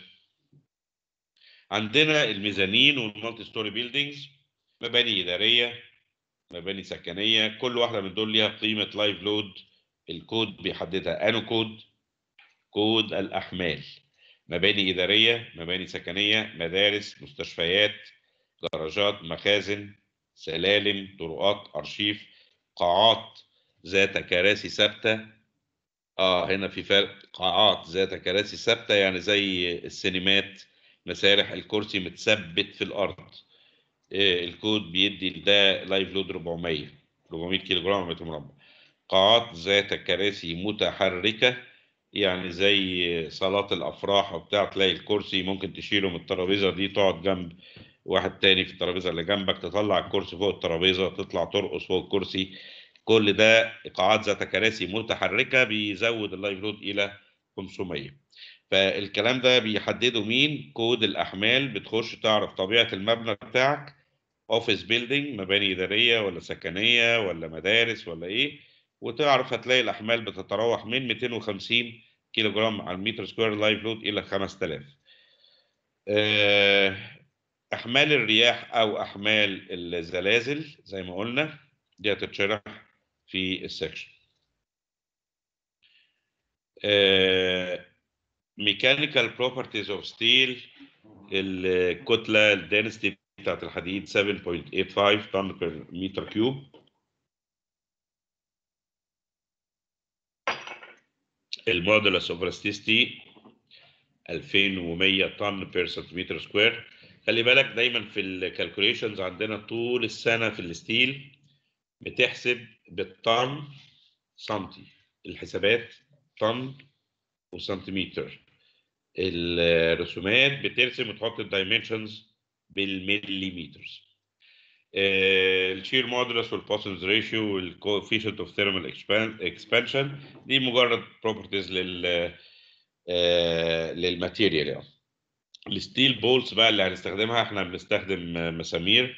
عندنا الميزانين والمالتي ستوري بيلدينجز مباني اداريه مباني سكنيه كل واحده من دول ليها قيمه لايف لود الكود بيحددها انو كود كود الاحمال مباني اداريه مباني سكنيه مدارس مستشفيات جراجات مخازن سلالم طرقات ارشيف قاعات ذات كراسي ثابته اه هنا في فرق قاعات ذات كراسي ثابته يعني زي السينمات مسارح الكرسي متثبت في الارض إيه الكود بيدي ده لايف لود 400 400 كيلو جرام متر مربع قاعات ذات كراسي متحركه يعني زي صالات الافراح وبتاع تلاقي الكرسي ممكن تشيله من الترابيزه دي تقعد جنب واحد تاني في الترابيزه اللي جنبك تطلع الكرسي فوق الترابيزه تطلع ترقص فوق الكرسي كل ده قاعات ذات كراسي متحركه بيزود اللايف لود الى 500 فالكلام ده بيحدده مين كود الاحمال بتخش تعرف طبيعه المبنى بتاعك اوفيس بيلدينج مباني اداريه ولا سكنيه ولا مدارس ولا ايه وتعرف هتلاقي الاحمال بتتراوح من 250 كيلو جرام على المتر سكوير لايف لود الى 5000 آه، احمال الرياح او احمال الزلازل زي ما قلنا دي هتتشرح في السكشن ميكانيكال بروبرتيز اوف ستيل الكتله الدنسيتي بتاعت الحديد 7.85 طن بير متر كيوب المودولس اوف elasticity 2100 طن بير سنتيمتر سكوير خلي بالك دايما في الكالكوليشنز عندنا طول السنه في الستيل بتحسب بالطن سنتي الحسابات طن وسنتيمتر الرسومات بترسم وتحط الدايمنشنز بالمليمترز الشير مودولس والبوسنز ريشيو والكوفيشنت اوف ثيرمال اكسبانشن دي مجرد بروبرتيز لل آه، للماتيريال يعني الستيل بولز بقى اللي هنستخدمها احنا بنستخدم مسامير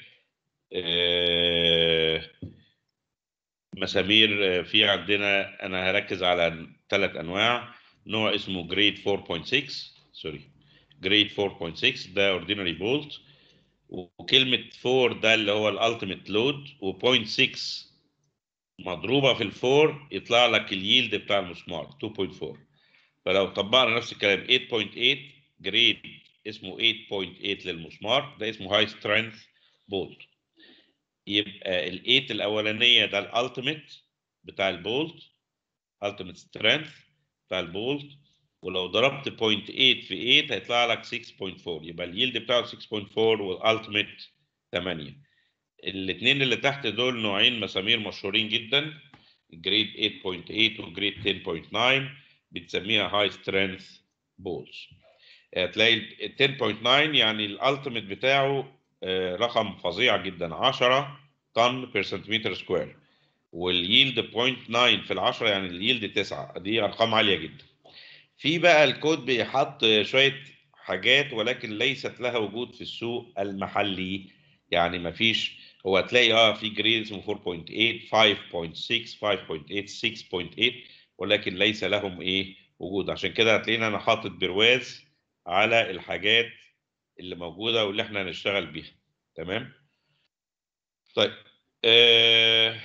آه، مسامير آه، في عندنا انا هركز على ثلاث انواع نوع اسمه جريد 4.6 سوري جريد 4.6 ده اوردينري بولت وكلمه 4 ده اللي هو الالتيميت لود و.6 مضروبه في الفور يطلع لك اليلد بتاع المسمار 2.4 فلو طبقنا نفس الكلام 8.8 جريد اسمه 8.8 للمسمار ده اسمه هاي سترينث بولت يبقى ال 8 الاولانيه ده الالتيميت بتاع البولت التيميت سترينث بتاع البولت ولو ضربت 0.8 في 8 هيطلع لك 6.4 يبقى اليلد بتاعه 6.4 والالتيميت 8 الاثنين اللي تحت دول نوعين مسامير مشهورين جدا جريد 8.8 وجريد 10.9 بتسميها هاي سترينث بولز هتلاقي ال 10.9 يعني الالتيميت بتاعه آه، رقم فظيع جدا 10 طن بير سنتيمتر سكوير واليلد 0.9 في العشرة يعني اليلد 9 دي ارقام عاليه جدا في بقى الكود بيحط شويه حاجات ولكن ليست لها وجود في السوق المحلي يعني ما فيش هو هتلاقي اه في جريد اسمه 4.8 5.6 5.8 6.8 ولكن ليس لهم ايه وجود عشان كده هتلاقينا انا حاطط برواز على الحاجات اللي موجوده واللي احنا هنشتغل بيها تمام طيب آه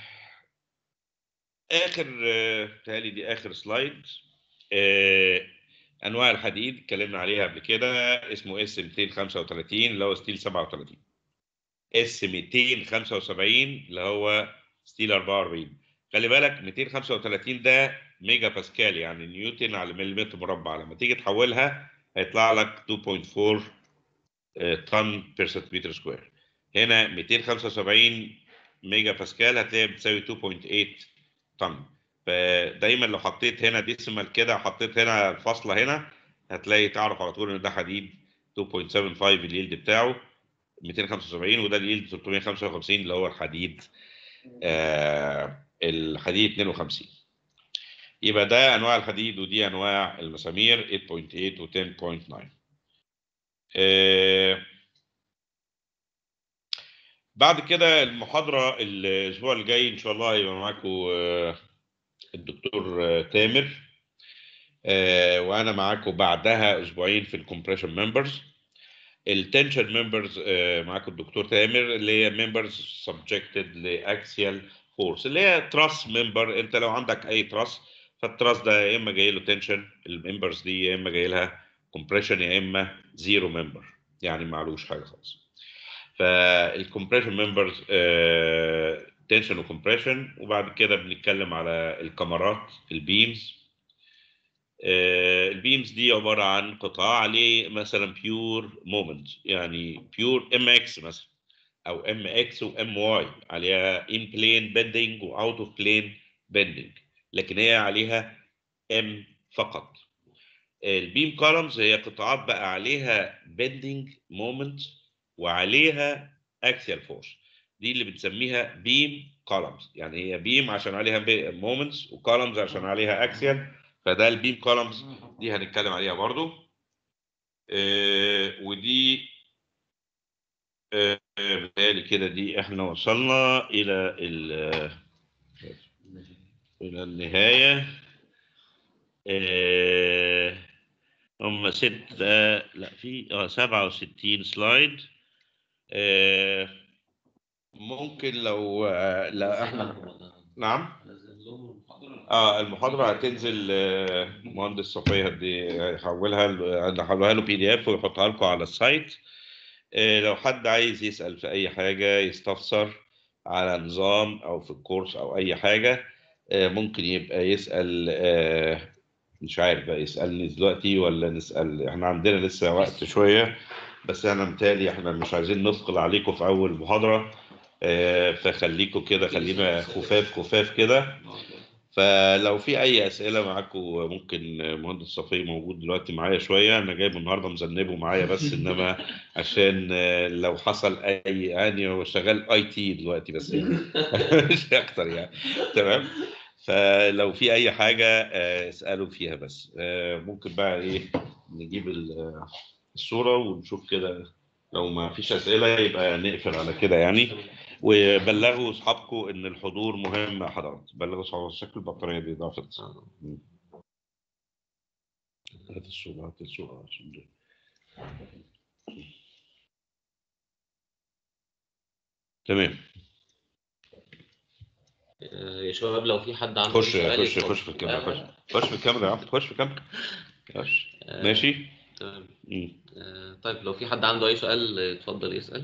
اخر آه تالي دي اخر سلايد آه انواع الحديد اتكلمنا عليها قبل كده اسمه اس 235 اللي هو ستيل 37 اس 275 اللي هو ستيل 44 خلي بالك 235 ده ميجا باسكال يعني نيوتن على مليمتر مربع لما تيجي تحولها هيطلع لك 2.4 آه، طن بير سنتيمتر سكوير هنا 275 ميجا باسكال هتلاقيها بتساوي 2.8 طن فدايما لو حطيت هنا ديسيمال كده وحطيت هنا الفاصله هنا هتلاقي تعرف على طول ان ده حديد 2.75 اليلد بتاعه 275 وده اليلد 355 اللي هو الحديد آه الحديد 52 يبقى ده انواع الحديد ودي انواع المسامير 8.8 و 10.9 آه بعد كده المحاضرة الأسبوع الجاي إن شاء الله هيبقى معاكم آه، الدكتور آه، تامر آه، وأنا معاكم بعدها أسبوعين في الكومبريشن ممبرز التنشن ممبرز معاكم الدكتور تامر اللي هي ممبرز سبجكتد لاكسيال فورس اللي هي تراس ممبر انت لو عندك اي تراس فالتراس ده يا اما جاي له تنشن الممبرز دي يا اما جاي لها كومبريشن يا اما زيرو ممبر يعني معلوش حاجه خالص فالكومبريشن ممبرز تنشن وكومبريشن وبعد كده بنتكلم على الكاميرات البيمز البيمز دي عباره عن قطاع عليه مثلا بيور مومنت يعني بيور ام اكس مثلا او ام اكس وام واي عليها ان بلين بندنج واوت اوف بلين بندنج لكن هي عليها ام فقط البيم كولمز هي قطاعات بقى عليها بندنج مومنت وعليها اكسيال فورس دي اللي بنسميها بيم كولمز يعني هي بيم عشان عليها مومنتس وكولمز عشان عليها اكسيال فده البيم كولمز دي هنتكلم عليها برضو آه ودي آه بالتالي كده دي احنا وصلنا الى ال- الى النهايه آه هم ستة لا في اه 67 سلايد آه ممكن لو آه لا احنا نعم نزل لهم المحاضرة اه المحاضرة هتنزل آه، مهندس صفية دي هيحولها ل- هحولها له بي دي اف ويحطها لكم على السايت آه، لو حد عايز يسأل في أي حاجة يستفسر على نظام أو في الكورس أو أي حاجة آه، ممكن يبقى يسأل آه، مش عارف بقى يسألني دلوقتي ولا نسأل احنا عندنا لسه وقت شوية بس أنا متهيألي احنا مش عايزين نثقل عليكم في أول محاضرة آه، فخليكم كده خلينا خفاف خفاف كده فلو في اي اسئله معاكم ممكن مهندس صفي موجود دلوقتي معايا شويه انا جايبه النهارده مذنبه معايا بس انما عشان آه، لو حصل اي يعني هو شغال اي تي دلوقتي بس يعني مش اكتر يعني تمام فلو في اي حاجه آه، اسالوا فيها بس آه، ممكن بقى ايه نجيب ال- آه، الصوره ونشوف كده لو ما فيش اسئله يبقى نقفل على كده يعني وبلغوا اصحابكم ان الحضور مهم يا حضرات بلغوا اصحابكم شكل البطاريه دي ضعفت مم. هات الصوره هات الصوره عشان ده. تمام آه، يا شباب لو في حد عنده خش أي سؤال خش يتفضل. خش في الكاميرا آه، خش خش في الكاميرا يا عم خش في الكاميرا خش آه، ماشي تمام مم. آه، طيب لو في حد عنده أي سؤال آه، اتفضل يسأل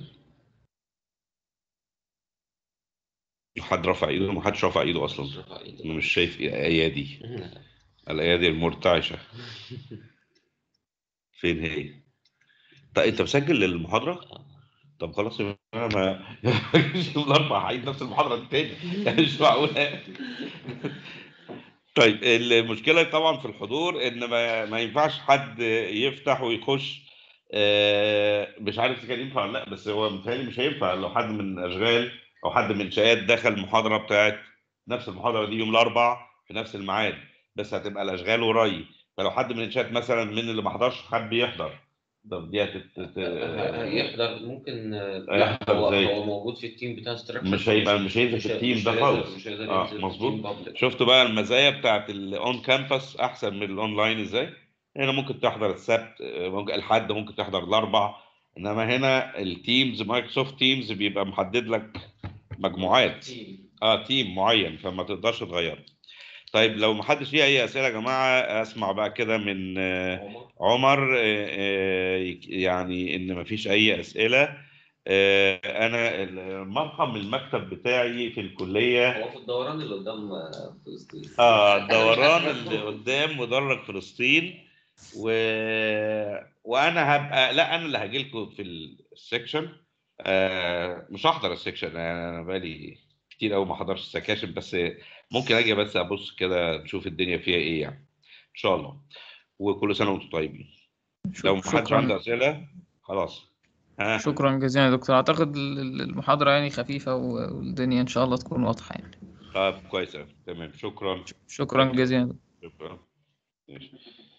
حد رفع ايده ما حدش رفع ايده اصلا رفع إيده. انا مش شايف ايادي الايادي المرتعشه فين هي طيب انت مسجل المحاضره طب خلاص انا ما مش يوم الاربعاء هعيد نفس المحاضره دي تاني يعني مش معقوله طيب المشكله طبعا في الحضور ان ما, ما ينفعش حد يفتح ويخش آه، مش عارف اذا كان ينفع ولا لا بس هو متهيألي مش هينفع لو حد من اشغال او حد من شقات دخل المحاضره بتاعت نفس المحاضره دي يوم الاربعاء في نفس الميعاد بس هتبقى الاشغال وراي فلو حد من الشات مثلا من اللي ما حضرش حب يحضر طب دي هتت... ت- يحضر ممكن يحضر هو إزاي؟ هو موجود في التيم بتاع structure مش هيبقى مش هينزل في مش- التيم مش ده هيقدر- خالص مش هيقدر اه ينزل في مظبوط التيم public. شفت بقى المزايا بتاعت الاون كامبس احسن من الاونلاين ازاي هنا ممكن تحضر السبت آه، ممكن الحد ممكن تحضر الاربع انما هنا التيمز مايكروسوفت تيمز بيبقى محدد لك مجموعات تيم. اه تيم معين فما تقدرش تغيره طيب لو محدش فيه اي اسئله يا جماعه اسمع بقى كده من آه، عمر. عمر آه، آه، يعني ان مفيش اي اسئله آه، انا المرقم المكتب بتاعي في الكليه هو في الدوران اللي قدام آه، فلسطين اه الدوران اللي قدام مدرج فلسطين و... وانا هبقى لا انا اللي هاجي لكم في السكشن آه مش هحضر السكشن يعني انا بقالي كتير قوي ما حضرش السكاشن بس ممكن اجي بس ابص كده نشوف الدنيا فيها ايه يعني ان شاء الله وكل سنه وانتم طيبين لو ما حدش شكرا عنده اسئله خلاص ها شكرا جزيلا يا دكتور اعتقد ال- ال- المحاضرة يعني خفيفة و- والدنيا ان شاء الله تكون واضحة يعني طيب كويس أوي. تمام شكرا شكرا جزيلا شكرا ماشي